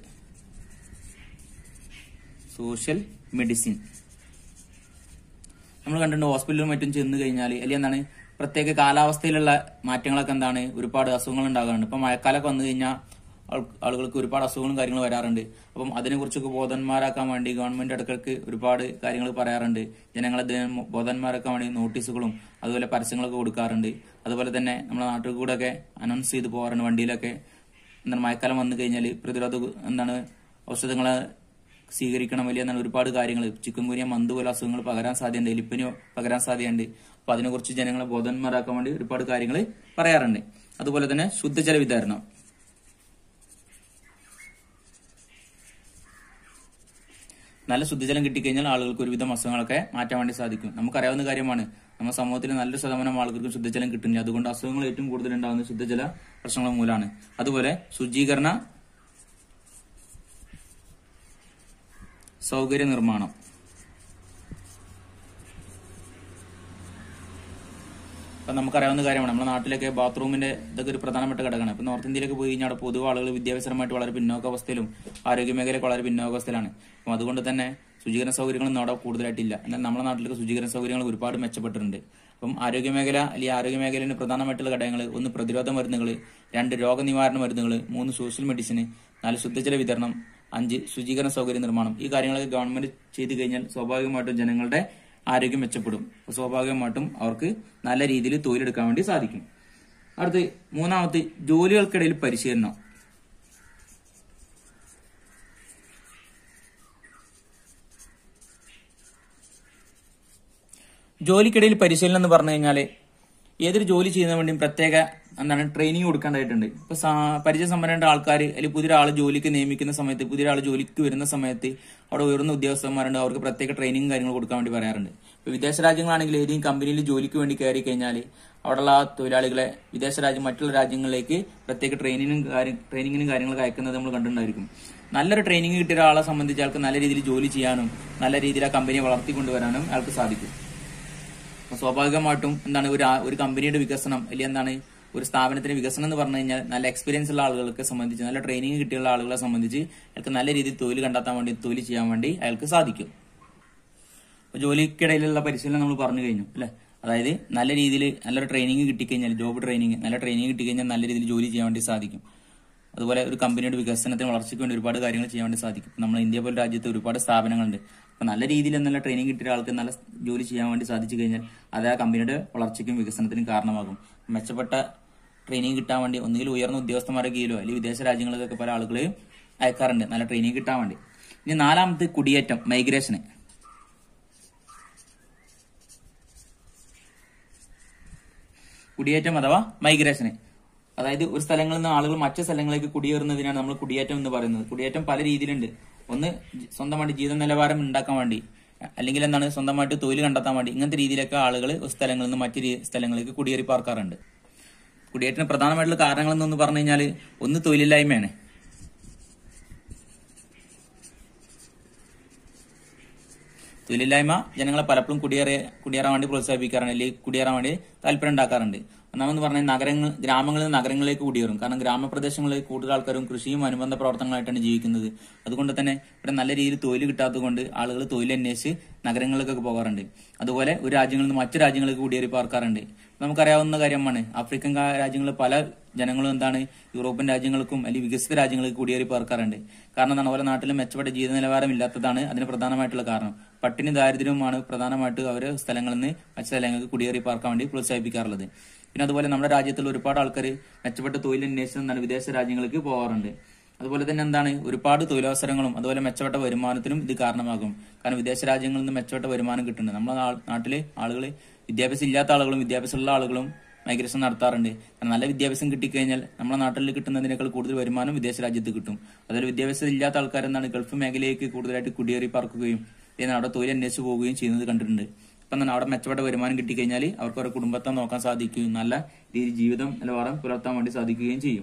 സോഷ്യൽ മെഡിസിൻ നമ്മൾ കണ്ടിട്ടുണ്ട് ഹോസ്പിറ്റലിലും മറ്റും ചെന്ന് കഴിഞ്ഞാൽ അല്ലെങ്കിൽ എന്താണ് പ്രത്യേക കാലാവസ്ഥയിലുള്ള മാറ്റങ്ങളൊക്കെ എന്താണ് ഒരുപാട് അസുഖങ്ങൾ ഉണ്ടാകാറുണ്ട് ഇപ്പൊ മഴക്കാലമൊക്കെ വന്നു കഴിഞ്ഞാൽ ആൾ- ആളുകൾക്ക് ഒരുപാട് അസുഖങ്ങളും കാര്യങ്ങളും വരാറുണ്ട് അപ്പം അതിനെക്കുറിച്ചൊക്കെ ബോധന്മാരാക്കാൻ വേണ്ടി ഗവൺമെന്റ് ഇടയ്ക്കിടയ്ക്ക് ഒരുപാട് കാര്യങ്ങൾ പറയാറുണ്ട് ജനങ്ങളെ ഇതിന് ബോധന്മാരാക്കാൻ വേണ്ടി നോട്ടീസുകളും അതുപോലെ പരസ്യങ്ങളൊക്കെ കൊടുക്കാറുണ്ട് അതുപോലെ തന്നെ നമ്മുടെ നാട്ടിൽ കൂടെ ഒക്കെ അനൗൺസ് ചെയ്ത് പോകാറുണ്ട് വണ്ടിയിലൊക്കെ എന്താണ് മഴക്കാലം വന്നു കഴിഞ്ഞാൽ പ്രതിരോധ ഗു- എന്താണ് ഔഷധങ്ങളെ സ്വീകരിക്കണം വലിയ എന്താണ് ഒരുപാട് കാര്യങ്ങൾ ചിക്കൻ കുനിയ മന്ത് പോലെ അസുഖങ്ങൾ പകരാൻ സാധ്യതയുണ്ട് എലിപ്പനി പകരാൻ സാധ്യതയുണ്ട് അപ്പൊ അതിനെക്കുറിച്ച് ജനങ്ങളെ ബോധന്മാരാക്കാൻ വേണ്ടി ഒരുപാട് കാര്യങ്ങൾ പറയാറുണ്ട് അതുപോലെ തന്നെ ശുദ്ധജല വിതരണം നല്ല ശുദ്ധജലം കിട്ടിക്കഴിഞ്ഞാൽ ആളുകൾക്ക് ഒരുവിധം അസുഖങ്ങളൊക്കെ മാറ്റാൻ വേണ്ടി സാധിക്കും നമുക്കറിയാവുന്ന കാര്യമാണ് നമ്മുടെ സമൂഹത്തിൽ നല്ലൊരു ശതമാനം ആളുകൾക്ക് ശുദ്ധജലം കിട്ടുന്നില്ല അതുകൊണ്ട് അസുഖങ്ങൾ ഏറ്റവും കൂടുതൽ ഉണ്ടാകുന്നത് ശുദ്ധജല പ്രശ്നങ്ങൾ മൂലമാണ് അതുപോലെ ശുചീകരണ സൗകര്യ നിർമ്മാണം അപ്പൊ നമുക്കറിയാവുന്ന കാര്യമാണ് നമ്മുടെ നാട്ടിലൊക്കെ ബാത്റൂമിന്റെ ഇതൊക്കെ ഒരു പ്രധാനപ്പെട്ട ഘടകമാണ് ഇപ്പൊ നോർത്ത് ഇന്ത്യയിലൊക്കെ പോയി കഴിഞ്ഞാൽ അവിടെ പൊതുവെ ആളുകൾ വിദ്യാഭ്യാസപരമായിട്ട് വളരെ പിന്നോക്കാവസ്ഥയിലും ആരോഗ്യ മേഖലയൊക്കെ വളരെ പിന്നോക്കാവസ്ഥയിലാണ് അപ്പം അതുകൊണ്ട് തന്നെ ശുചീകരണ സൗകര്യങ്ങളൊന്നും അവിടെ കൂടുതലായിട്ടില്ല എന്നാൽ നമ്മുടെ നാട്ടിലൊക്കെ ശുചീകരണ സൗകര്യങ്ങൾ ഒരുപാട് മെച്ചപ്പെട്ടിട്ടുണ്ട് അപ്പം ആരോഗ്യ മേഖല അല്ലെങ്കിൽ ആരോഗ്യ മേഖലയിൽ പ്രധാനമായിട്ടുള്ള ഘടകങ്ങൾ ഒന്ന് പ്രതിരോധ മരുന്നുകൾ രണ്ട് രോഗനിവാരണ മരുന്നുകൾ മൂന്ന് സോഷ്യൽ മെഡിസിൻ നാല് ശുദ്ധജല വിതരണം അഞ്ച് ശുചീകരണ സൗകര്യ നിർമ്മാണം ഈ കാര്യങ്ങളൊക്കെ ഗവൺമെന്റ് ചെയ്തു കഴിഞ്ഞാൽ സ്വാഭാവികമായിട്ടും ജനങ്ങളുടെ ആരോഗ്യം മെച്ചപ്പെടും അപ്പൊ സ്വാഭാവികമായിട്ടും അവർക്ക് നല്ല രീതിയിൽ തൊഴിലെടുക്കാൻ വേണ്ടി സാധിക്കും അടുത്ത് മൂന്നാമത്തെ ജോലികൾക്കിടയിൽ പരിശീലനം ജോലിക്കിടയിൽ പരിശീലനം എന്ന് പറഞ്ഞു കഴിഞ്ഞാൽ ഏതൊരു ജോലി ചെയ്യുന്ന വേണ്ടിയും പ്രത്യേക എന്താണ് ട്രെയിനിങ് കൊടുക്കേണ്ടതായിട്ടുണ്ട് ഇപ്പൊ സാ- പരിചയസമ്പന്നരുടെ ആൾക്കാർ അല്ലെങ്കിൽ പുതിയൊരാൾ ജോലിക്ക് നിയമിക്കുന്ന സമയത്ത് പുതിയൊരാൾ ജോലിക്ക് വരുന്ന സമയത്ത് അവിടെ ഉയർന്ന ഉദ്യോഗസ്ഥന്മാരുണ്ട് അവർക്ക് പ്രത്യേക ട്രെയിനിങ് കാര്യങ്ങൾ കൊടുക്കാൻ വേണ്ടി പറയാറുണ്ട് ഇപ്പൊ വിദേശ രാജ്യങ്ങളാണെങ്കിൽ ഏതെങ്കിലും കമ്പനിയിൽ ജോലിക്ക് വേണ്ടി കയറി കഴിഞ്ഞാൽ അവിടെയുള്ള ആ തൊഴിലാളികളെ വിദേശ രാജ്യം മറ്റുള്ള രാജ്യങ്ങളിലേക്ക് പ്രത്യേക ട്രെയിനിങ്ങും കാര്യം ട്രെയിനിങ്ങിനും കാര്യങ്ങളൊക്കെ അയക്കുന്നത് നമ്മൾ കണ്ടിട്ടുണ്ടായിരിക്കും നല്ലൊരു ട്രെയിനിങ് കിട്ടിയ ഒരാളെ സംബന്ധിച്ച് അയാൾക്ക് നല്ല രീതിയിൽ ജോലി ചെയ്യാനും നല്ല രീതിയിൽ ആ കമ്പനിയെ വളർത്തിക്കൊണ്ടുവരാനും അയാൾക്ക് സാധിക്കും അപ്പൊ സ്വാഭാവികമായിട്ടും എന്താണ് ഒരു ആ- ഒരു കമ്പനിയുടെ വികസനം അല്ലെങ്കിൽ എന്താണ് ഒരു സ്ഥാപനത്തിന്റെ വികസനം എന്ന് പറഞ്ഞു കഴിഞ്ഞാൽ നല്ല എക്സ്പീരിയൻസ് ഉള്ള ആളുകൾക്ക് സംബന്ധിച്ച് നല്ല ട്രെയിനിങ് കിട്ടിയുള്ള ആളുകളെ സംബന്ധിച്ച് അയാൾക്ക് നല്ല രീതിയിൽ തൊഴിൽ കണ്ടെത്താൻ വേണ്ടി തൊഴിൽ ചെയ്യാൻ വേണ്ടി അയാൾക്ക് സാധിക്കും അപ്പൊ ജോലിക്കിടയിലുള്ള പരിശീലനം നമ്മൾ പറഞ്ഞു കഴിഞ്ഞു അല്ലെ അതായത് നല്ല രീതിയിൽ നല്ലൊരു ട്രെയിനിങ് കിട്ടിക്കഴിഞ്ഞാൽ ജോബ് ട്രെയിനിങ് നല്ല ട്രെയിനിങ് കിട്ടിക്കഴിഞ്ഞാൽ നല്ല രീതിയിൽ ജോലി ചെയ്യാൻ വേണ്ടി സാധിക്കും അതുപോലെ ഒരു കമ്പനിയുടെ വികസനത്തിന് വളർച്ചയ്ക്ക് വേണ്ടി ഒരുപാട് കാര്യങ്ങൾ ചെയ്യാൻ വേണ്ടി സാധിക്കും ഇപ്പൊ നമ്മൾ ഇന്ത്യ പോലെ രാജ്യത്ത് ഒരുപാട് സ്ഥാപനങ്ങളുണ്ട് അപ്പൊ നല്ല രീതിയിൽ നല്ല ട്രെയിനിങ് കിട്ടിയ ആൾക്ക് നല്ല ജോലി ചെയ്യാൻ വേണ്ടി സാധിച്ചു കഴിഞ്ഞാൽ അത് ആ കമ്പനിയുടെ വളർച്ചയ്ക്കും വികസനത്തിനും കാരണമാകും മെച്ചപ്പെട്ട ട്രെയിനിങ് കിട്ടാൻ വേണ്ടി ഒന്നുകിൽ ഉയർന്ന ഉദ്യോഗസ്ഥന്മാരുടെ കീഴിലോ അല്ലെങ്കിൽ വിദേശ രാജ്യങ്ങളിലൊക്കെ പല ആളുകളെയും അയക്കാറുണ്ട് നല്ല ട്രെയിനിങ് കിട്ടാൻ വേണ്ടി ഇനി നാലാമത്തെ കുടിയേറ്റം മൈഗ്രേഷന് കുടിയേറ്റം അഥവാ മൈഗ്രേഷന് അതായത് ഒരു സ്ഥലങ്ങളിൽ നിന്ന് ആളുകൾ മറ്റു സ്ഥലങ്ങളിലേക്ക് കുടിയേറുന്നതിനാണ് നമ്മൾ കുടിയേറ്റം എന്ന് പറയുന്നത് കുടിയേറ്റം പല രീതിയിലുണ്ട് ഒന്ന് ജി- സ്വന്തമായിട്ട് ജീവിത നിലവാരം ഉണ്ടാക്കാൻ വേണ്ടി അല്ലെങ്കിൽ എന്താണ് സ്വന്തമായിട്ട് തൊഴിൽ കണ്ടെത്താൻ വേണ്ടി ഇങ്ങനത്തെ രീതിയിലൊക്കെ ആളുകൾ ഒരു സ്ഥലങ്ങളിൽ നിന്ന് മറ്റു രീ- സ്ഥലങ്ങളിലേക്ക് കുടിയേറി പാർക്കാറുണ്ട് കുടിയേറ്റത്തിന് പ്രധാനമായിട്ടുള്ള കാരണങ്ങൾ എന്നൊന്ന് പറഞ്ഞു കഴിഞ്ഞാൽ ഒന്ന് തൊഴിലില്ലായ്മയാണ് തൊഴിലില്ലായ്മ ജനങ്ങളെ പലപ്പോഴും കുടിയേറി കുടിയേറാൻ വേണ്ടി പ്രോത്സാഹിപ്പിക്കാറുണ്ട് അല്ലെങ്കിൽ കുടിയേറാൻ വേണ്ടി താല്പര്യം ഉണ്ടാക്കാറുണ്ട് ഒന്നാമെന്ന് പറഞ്ഞാൽ നഗരങ്ങൾ ഗ്രാമങ്ങളിൽ നിന്ന് നഗരങ്ങളിലേക്ക് കുടിയേറും കാരണം ഗ്രാമപ്രദേശങ്ങളിൽ കൂടുതൽ ആൾക്കാരും കൃഷിയും അനുബന്ധ പ്രവർത്തനങ്ങളായിട്ടാണ് ജീവിക്കുന്നത് അതുകൊണ്ട് തന്നെ ഇവിടെ നല്ല രീതിയിൽ തൊഴിൽ കിട്ടാത്തത് കൊണ്ട് ആളുകൾ തൊഴിൽ അന്വേഷിച്ച് നഗരങ്ങളിലേക്കൊക്കെ പോകാറുണ്ട് അതുപോലെ ഒരു രാജ്യങ്ങളിൽ നിന്ന് മറ്റു രാജ്യങ്ങളിലേക്ക് കുടിയേറി പാർക്കാറുണ്ട് നമുക്കറിയാവുന്ന കാര്യമാണ് ആഫ്രിക്കൻ കാ- രാജ്യങ്ങളിൽ പല ജനങ്ങളും എന്താണ് യൂറോപ്യൻ രാജ്യങ്ങൾക്കും അല്ലെങ്കിൽ വികസിത രാജ്യങ്ങൾക്ക് കുടിയേറി പാർക്കാറുണ്ട് കാരണം എന്താണ് ഓരോ നാട്ടിലും മെച്ചപ്പെട്ട ജീവിത നിലവാരം ഇല്ലാത്തതാണ് അതിന് പ്രധാനമായിട്ടുള്ള കാരണം പട്ടിണി ദാരിദ്ര്യവുമാണ് പ്രധാനമായിട്ട് അവര് സ്ഥലങ്ങളിൽ നിന്ന് മറ്റു സ്ഥലങ്ങൾക്ക് കുടിയേറി പാർക്കാൻ വേണ്ടി പ്രോത്സാഹിപ്പിക്കാറുള്ളത് പിന്നെ അതുപോലെ നമ്മുടെ രാജ്യത്തിൽ ഒരുപാട് ആൾക്കാർ മെച്ചപ്പെട്ട തൊഴിൽ അന്വേഷിച്ച് എന്താണ് വിദേശ രാജ്യങ്ങൾക്ക് പോകാറുണ്ട് അതുപോലെ തന്നെ എന്താണ് ഒരുപാട് തൊഴിലവസരങ്ങളും അതുപോലെ മെച്ചപ്പെട്ട വരുമാനത്തിനും ഇത് കാരണമാകും കാരണം വിദേശ രാജ്യങ്ങളിൽ നിന്ന് മെച്ചപ്പെട്ട വരുമാനം കിട്ടുന്നുണ്ട് നമ്മുടെ നാ- നാട്ടില് ആളുകൾ വിദ്യാഭ്യാസം ഇല്ലാത്ത ആളുകളും വിദ്യാഭ്യാസമുള്ള ആളുകളും മൈഗ്രേഷൻ നടത്താറുണ്ട് കാരണം നല്ല വിദ്യാഭ്യാസം കിട്ടിക്കഴിഞ്ഞാൽ നമ്മുടെ നാട്ടിൽ കിട്ടുന്നതിനേക്കാൾ കൂടുതൽ വരുമാനം വിദേശ രാജ്യത്ത് കിട്ടും അതുപോലെ വിദ്യാഭ്യാസം ഇല്ലാത്ത ആൾക്കാർ എന്താണ് ഗൾഫ് മേഖലയിലേക്ക് കൂടുതലായിട്ട് കുടിയേറി പാർക്കുകയും പിന്നെ അവിടെ തൊഴിൽ അന്വേഷിച്ച് പോവുകയും ചെയ്യുന്നത് കണ്ടിട്ടുണ്ട് ഇപ്പം തന്നെ അവിടെ മെച്ചപ്പെട്ട വരുമാനം കിട്ടിക്കഴിഞ്ഞാൽ അവർക്ക് അവരുടെ കുടുംബത്തെ നോക്കാൻ സാധിക്കുകയും നല്ല രീതിയിൽ ജീവിതം നിലവാരം പുലർത്താൻ വേണ്ടി സാധിക്കുകയും ചെയ്യും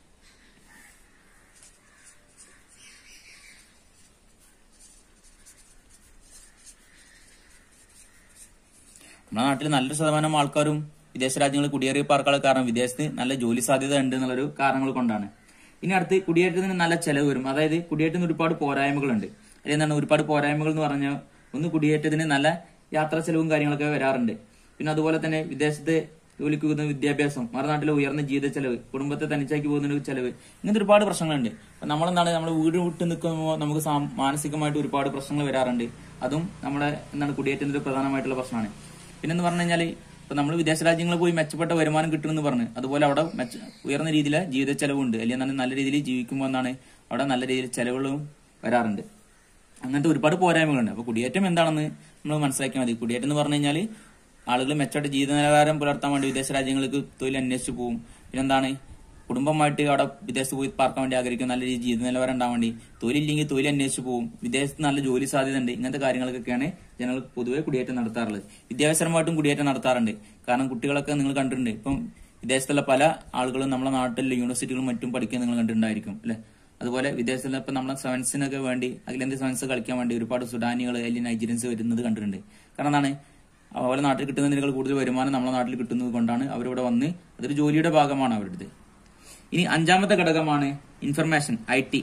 നമ്മുടെ നാട്ടിൽ നല്ലൊരു ശതമാനം ആൾക്കാരും വിദേശ രാജ്യങ്ങളിൽ കുടിയേറി പാർക്കാനുള്ള കാരണം വിദേശത്ത് നല്ല ജോലി സാധ്യത ഉണ്ട് എന്നുള്ളൊരു കാരണങ്ങൾ കൊണ്ടാണ് ഇനി അടുത്ത് കുടിയേറ്റത്തിന് നല്ല ചെലവ് വരും അതായത് കുടിയേറ്റത്തിന് ഒരുപാട് പോരായ്മകളുണ്ട് അതിൽ എന്താണ് ഒരുപാട് പോരായ്മകൾ എന്ന് പറഞ്ഞാൽ ഒന്ന് കുടിയേറ്റത്തിന് നല്ല യാത്രാ ചെലവും കാര്യങ്ങളൊക്കെ വരാറുണ്ട് പിന്നെ അതുപോലെ തന്നെ വിദേശത്ത് ജോലിക്ക് പോകുന്ന വിദ്യാഭ്യാസം മറുനാട്ടിലെ ഉയർന്ന ജീവിത ചെലവ് കുടുംബത്തെ തനിച്ചാക്കി പോകുന്ന ചെലവ് ഇങ്ങനത്തെ ഒരുപാട് പ്രശ്നങ്ങളുണ്ട് അപ്പൊ നമ്മളെന്താണ് നമ്മൾ വീട് വിട്ട് നിൽക്കുമ്പോൾ നമുക്ക് സാം- മാനസികമായിട്ട് ഒരുപാട് പ്രശ്നങ്ങൾ വരാറുണ്ട് അതും നമ്മുടെ എന്താണ് കുടിയേറ്റത്തിന്റെ ഒരു പ്രധാനമായിട്ടുള്ള പ്രശ്നമാണ് പിന്നെന്ന് പറഞ്ഞു കഴിഞ്ഞാൽ ഇപ്പൊ നമ്മൾ വിദേശ രാജ്യങ്ങളിൽ പോയി മെച്ചപ്പെട്ട വരുമാനം കിട്ടുമെന്ന് പറഞ്ഞു അതുപോലെ അവിടെ മെച്ച ഉയർന്ന രീതിയിലെ ജീവിത ചെലവുണ്ട് അല്ലെങ്കിൽ എന്താണ് നല്ല രീതിയിൽ ജീവിക്കുമ്പോൾ എന്താണ് അവിടെ നല്ല രീതിയിൽ ചെലവുകളും വരാറുണ്ട് അങ്ങനത്തെ ഒരുപാട് പോരായ്മകളുണ്ട് അപ്പൊ കുടിയേറ്റം എന്താണെന്ന് നമ്മൾ മനസ്സിലാക്കിയാൽ മതി കുടിയേറ്റം എന്ന് പറഞ്ഞു കഴിഞ്ഞാൽ ആളുകൾ മെച്ചപ്പെട്ട ജീവിത നിലവാരം പുലർത്താൻ വേണ്ടി വിദേശ രാജ്യങ്ങൾക്ക് തൊഴിൽ അന്വേഷിച്ച് പോകും പിന്നെന്താണ് കുടുംബമായിട്ട് അവിടെ വിദേശത്ത് പോയി പാർക്കാൻ വേണ്ടി ആഗ്രഹിക്കും നല്ല രീതിയിൽ ജീവിത നിലവാരം ഉണ്ടാവാൻ വേണ്ടി തൊഴിലില്ലെങ്കിൽ തൊഴിൽ അന്വേഷിച്ച് പോകും വിദേശത്ത് നല്ല ജോലി സാധ്യത ഉണ്ട് ഇങ്ങനത്തെ കാര്യങ്ങൾക്കൊക്കെയാണ് ജനങ്ങൾ പൊതുവെ കുടിയേറ്റം നടത്താറുള്ളത് വിദ്യാഭ്യാസപരമായിട്ടും കുടിയേറ്റം നടത്താറുണ്ട് കാരണം കുട്ടികളൊക്കെ നിങ്ങൾ കണ്ടിട്ടുണ്ട് ഇപ്പം വിദേശത്തുള്ള പല ആളുകളും നമ്മുടെ നാട്ടിലെ യൂണിവേഴ്സിറ്റികളും മറ്റും പഠിക്കാൻ നിങ്ങൾ കണ്ടിട്ടുണ്ടായിരിക്കും അല്ലെ അതുപോലെ വിദേശത്തുള്ള ഇപ്പൊ നമ്മുടെ സെവൻസിനൊക്കെ വേണ്ടി അഖിലേന്ത്യാ സെവൻസ് കളിക്കാൻ വേണ്ടി ഒരുപാട് സുഡാനികൾ അല്ലെങ്കിൽ നൈജീരിയൻസ് വരുന്നത് കണ്ടിട്ടുണ്ട് കാരണം എന്താണ് അവരുടെ നാട്ടിൽ കിട്ടുന്നതിനേക്കാൾ കൂടുതൽ വരുമാനം നമ്മുടെ നാട്ടിൽ കിട്ടുന്നത് കൊണ്ടാണ് അവരിവിടെ വന്ന് അതൊരു ജോലിയുടെ ഭാഗമാണ് അവരുടേത് ഇനി അഞ്ചാമത്തെ ഘടകമാണ് ഇൻഫർമേഷൻ ഐ ടി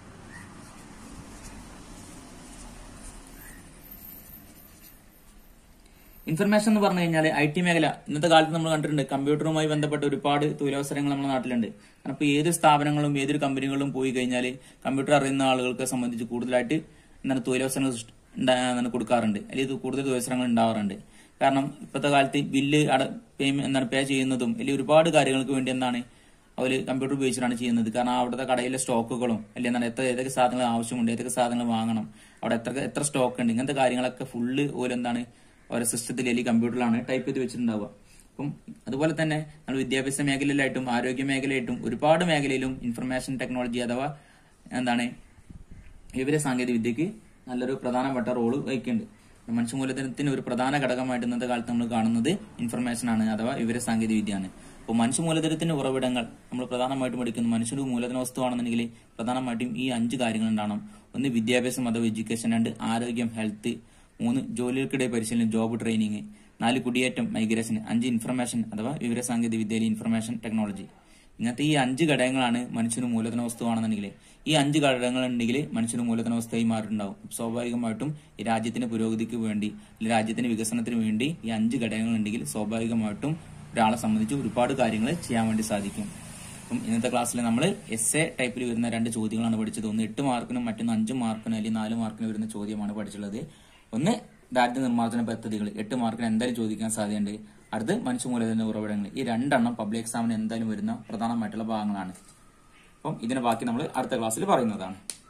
ഇൻഫർമേഷൻ എന്ന് പറഞ്ഞു കഴിഞ്ഞാൽ ഐ ടി മേഖല ഇന്നത്തെ കാലത്ത് നമ്മൾ കണ്ടിട്ടുണ്ട് കമ്പ്യൂട്ടറുമായി ബന്ധപ്പെട്ട ഒരുപാട് തൊഴിലവസരങ്ങൾ നമ്മുടെ നാട്ടിലുണ്ട് കാരണം ഇപ്പോൾ ഏത് സ്ഥാപനങ്ങളും ഏതൊരു കമ്പനികളിലും പോയി കഴിഞ്ഞാൽ കമ്പ്യൂട്ടർ അറിയുന്ന ആളുകൾക്ക് സംബന്ധിച്ച് കൂടുതലായിട്ട് എന്താണ് തൊഴിലവസരങ്ങൾ സൃഷ്ടി- ഉണ്ടാ- എന്താണ് കൊടുക്കാറുണ്ട് അല്ലെങ്കിൽ ഇത് കൂടുതൽ തൊഴിലവസരങ്ങൾ ഉണ്ടാവാറുണ്ട് കാരണം ഇപ്പോഴത്തെ കാലത്ത് ബില്ല് അട പേയ്മെന്റ് എന്താണ് പേ ചെയ്യുന്നതും അല്ലെങ്കിൽ ഒരുപാട് കാര്യങ്ങൾക്ക് വേണ്ടി എന്താണ് അവർ കമ്പ്യൂട്ടർ ഉപയോഗിച്ചിട്ടാണ് ചെയ്യുന്നത് കാരണം അവിടുത്തെ കടയിലെ സ്റ്റോക്കുകളും അല്ലെങ്കിൽ എന്താണ് എത്ര ഏതൊക്കെ സാധനങ്ങൾ ആവശ്യമുണ്ട് ഏതൊക്കെ സാധനങ്ങൾ വാങ്ങണം അവിടെ എത്ര എത്ര സ്റ്റോക്ക് ഉണ്ട് ഇങ്ങനത്തെ കാര്യങ്ങളൊക്കെ ഫുള്ള് ഓരോ എന്താണ് ഓരോ സിസ്റ്റത്തിൽ അല്ലെങ്കിൽ കമ്പ്യൂട്ടറിലാണ് ടൈപ്പ് ചെയ്ത് വെച്ചിട്ടുണ്ടാവുക അപ്പം അതുപോലെ തന്നെ നമ്മൾ വിദ്യാഭ്യാസ മേഖലയിലായിട്ടും ആരോഗ്യ മേഖലയായിട്ടും ഒരുപാട് മേഖലയിലും ഇൻഫർമേഷൻ ടെക്നോളജി അഥവാ എന്താണ് വിവര സാങ്കേതിക വിദ്യക്ക് നല്ലൊരു പ്രധാനപ്പെട്ട റോള് വഹിക്കുന്നുണ്ട് മനുഷ്യമൂലധനത്തിന് ഒരു പ്രധാന ഘടകമായിട്ട് ഇന്നത്തെ കാലത്ത് നമ്മൾ കാണുന്നത് ഇൻഫർമേഷൻ ആണ് അഥവാ വിവര സാങ്കേതിക വിദ്യയാണ് അപ്പോൾ മനുഷ്യമൂലധനത്തിന്റെ ഉറവിടങ്ങൾ നമ്മൾ പ്രധാനമായിട്ടും പഠിക്കുന്ന മനുഷ്യന്റെ മൂലധന വസ്തുവാണെന്നുണ്ടെങ്കിൽ പ്രധാനമായിട്ടും ഈ അഞ്ച് കാര്യങ്ങൾ ഉണ്ടാവണം ഒന്ന് വിദ്യാഭ്യാസം അഥവാ എഡ്യൂക്കേഷൻ രണ്ട് ആരോഗ്യം ഹെൽത്ത് മൂന്ന് ജോലികൾക്കിടെ പരിശീലനം ജോബ് ട്രെയിനിങ് നാല് കുടിയേറ്റം മൈഗ്രേഷൻ അഞ്ച് ഇൻഫർമേഷൻ അഥവാ വിവര സാങ്കേതിക വിദ്യയിലെ ഇൻഫർമേഷൻ ടെക്നോളജി ഇങ്ങനത്തെ ഈ അഞ്ച് ഘടകങ്ങളാണ് മനുഷ്യന് മൂലധന വസ്തുവാണെന്നുണ്ടെങ്കിൽ ഈ അഞ്ച് ഘടകങ്ങൾ ഉണ്ടെങ്കിൽ മനുഷ്യന് മൂലധന വസ്തുവായി മാറിയിട്ടുണ്ടാവും സ്വാഭാവികമായിട്ടും ഈ രാജ്യത്തിന്റെ പുരോഗതിക്ക് വേണ്ടി അല്ലെങ്കിൽ രാജ്യത്തിന്റെ വികസനത്തിന് വേണ്ടി ഈ അഞ്ച് ഘടകങ്ങൾ ഉണ്ടെങ്കിൽ സ്വാഭാവികമായിട്ടും ഒരാളെ സംബന്ധിച്ച് ഒരുപാട് കാര്യങ്ങൾ ചെയ്യാൻ വേണ്ടി സാധിക്കും അപ്പം ഇന്നത്തെ ക്ലാസ്സിൽ നമ്മൾ എസ് എ ടൈപ്പിൽ വരുന്ന രണ്ട് ചോദ്യങ്ങളാണ് പഠിച്ചത് ഒന്ന് എട്ട് മാർക്കിനും മറ്റൊന്ന് അഞ്ച് മാർക്കിനും അല്ലെങ്കിൽ നാല് മാർക്കിനും വരുന്ന ചോദ്യമാണ് പഠിച്ചുള്ളത് ഒന്ന് ദാരിദ്ര്യ നിർമ്മാർജ്ജന പദ്ധതികൾ എട്ട് മാർക്കിന് എന്തായാലും ചോദിക്കാൻ സാധ്യതയുണ്ട് അടുത്ത് മനുഷ്യ മൂലധന ഉറവിടങ്ങൾ ഈ രണ്ടെണ്ണം പബ്ലിക് എക്സാമിന് എന്തായാലും വരുന്ന പ്രധാനമായിട്ടുള്ള ഭാഗങ്ങളാണ് അപ്പം ഇതിന്റെ ബാക്കി നമ്മൾ അടുത്ത ക്ലാസ്സിൽ പറയുന്നതാണ്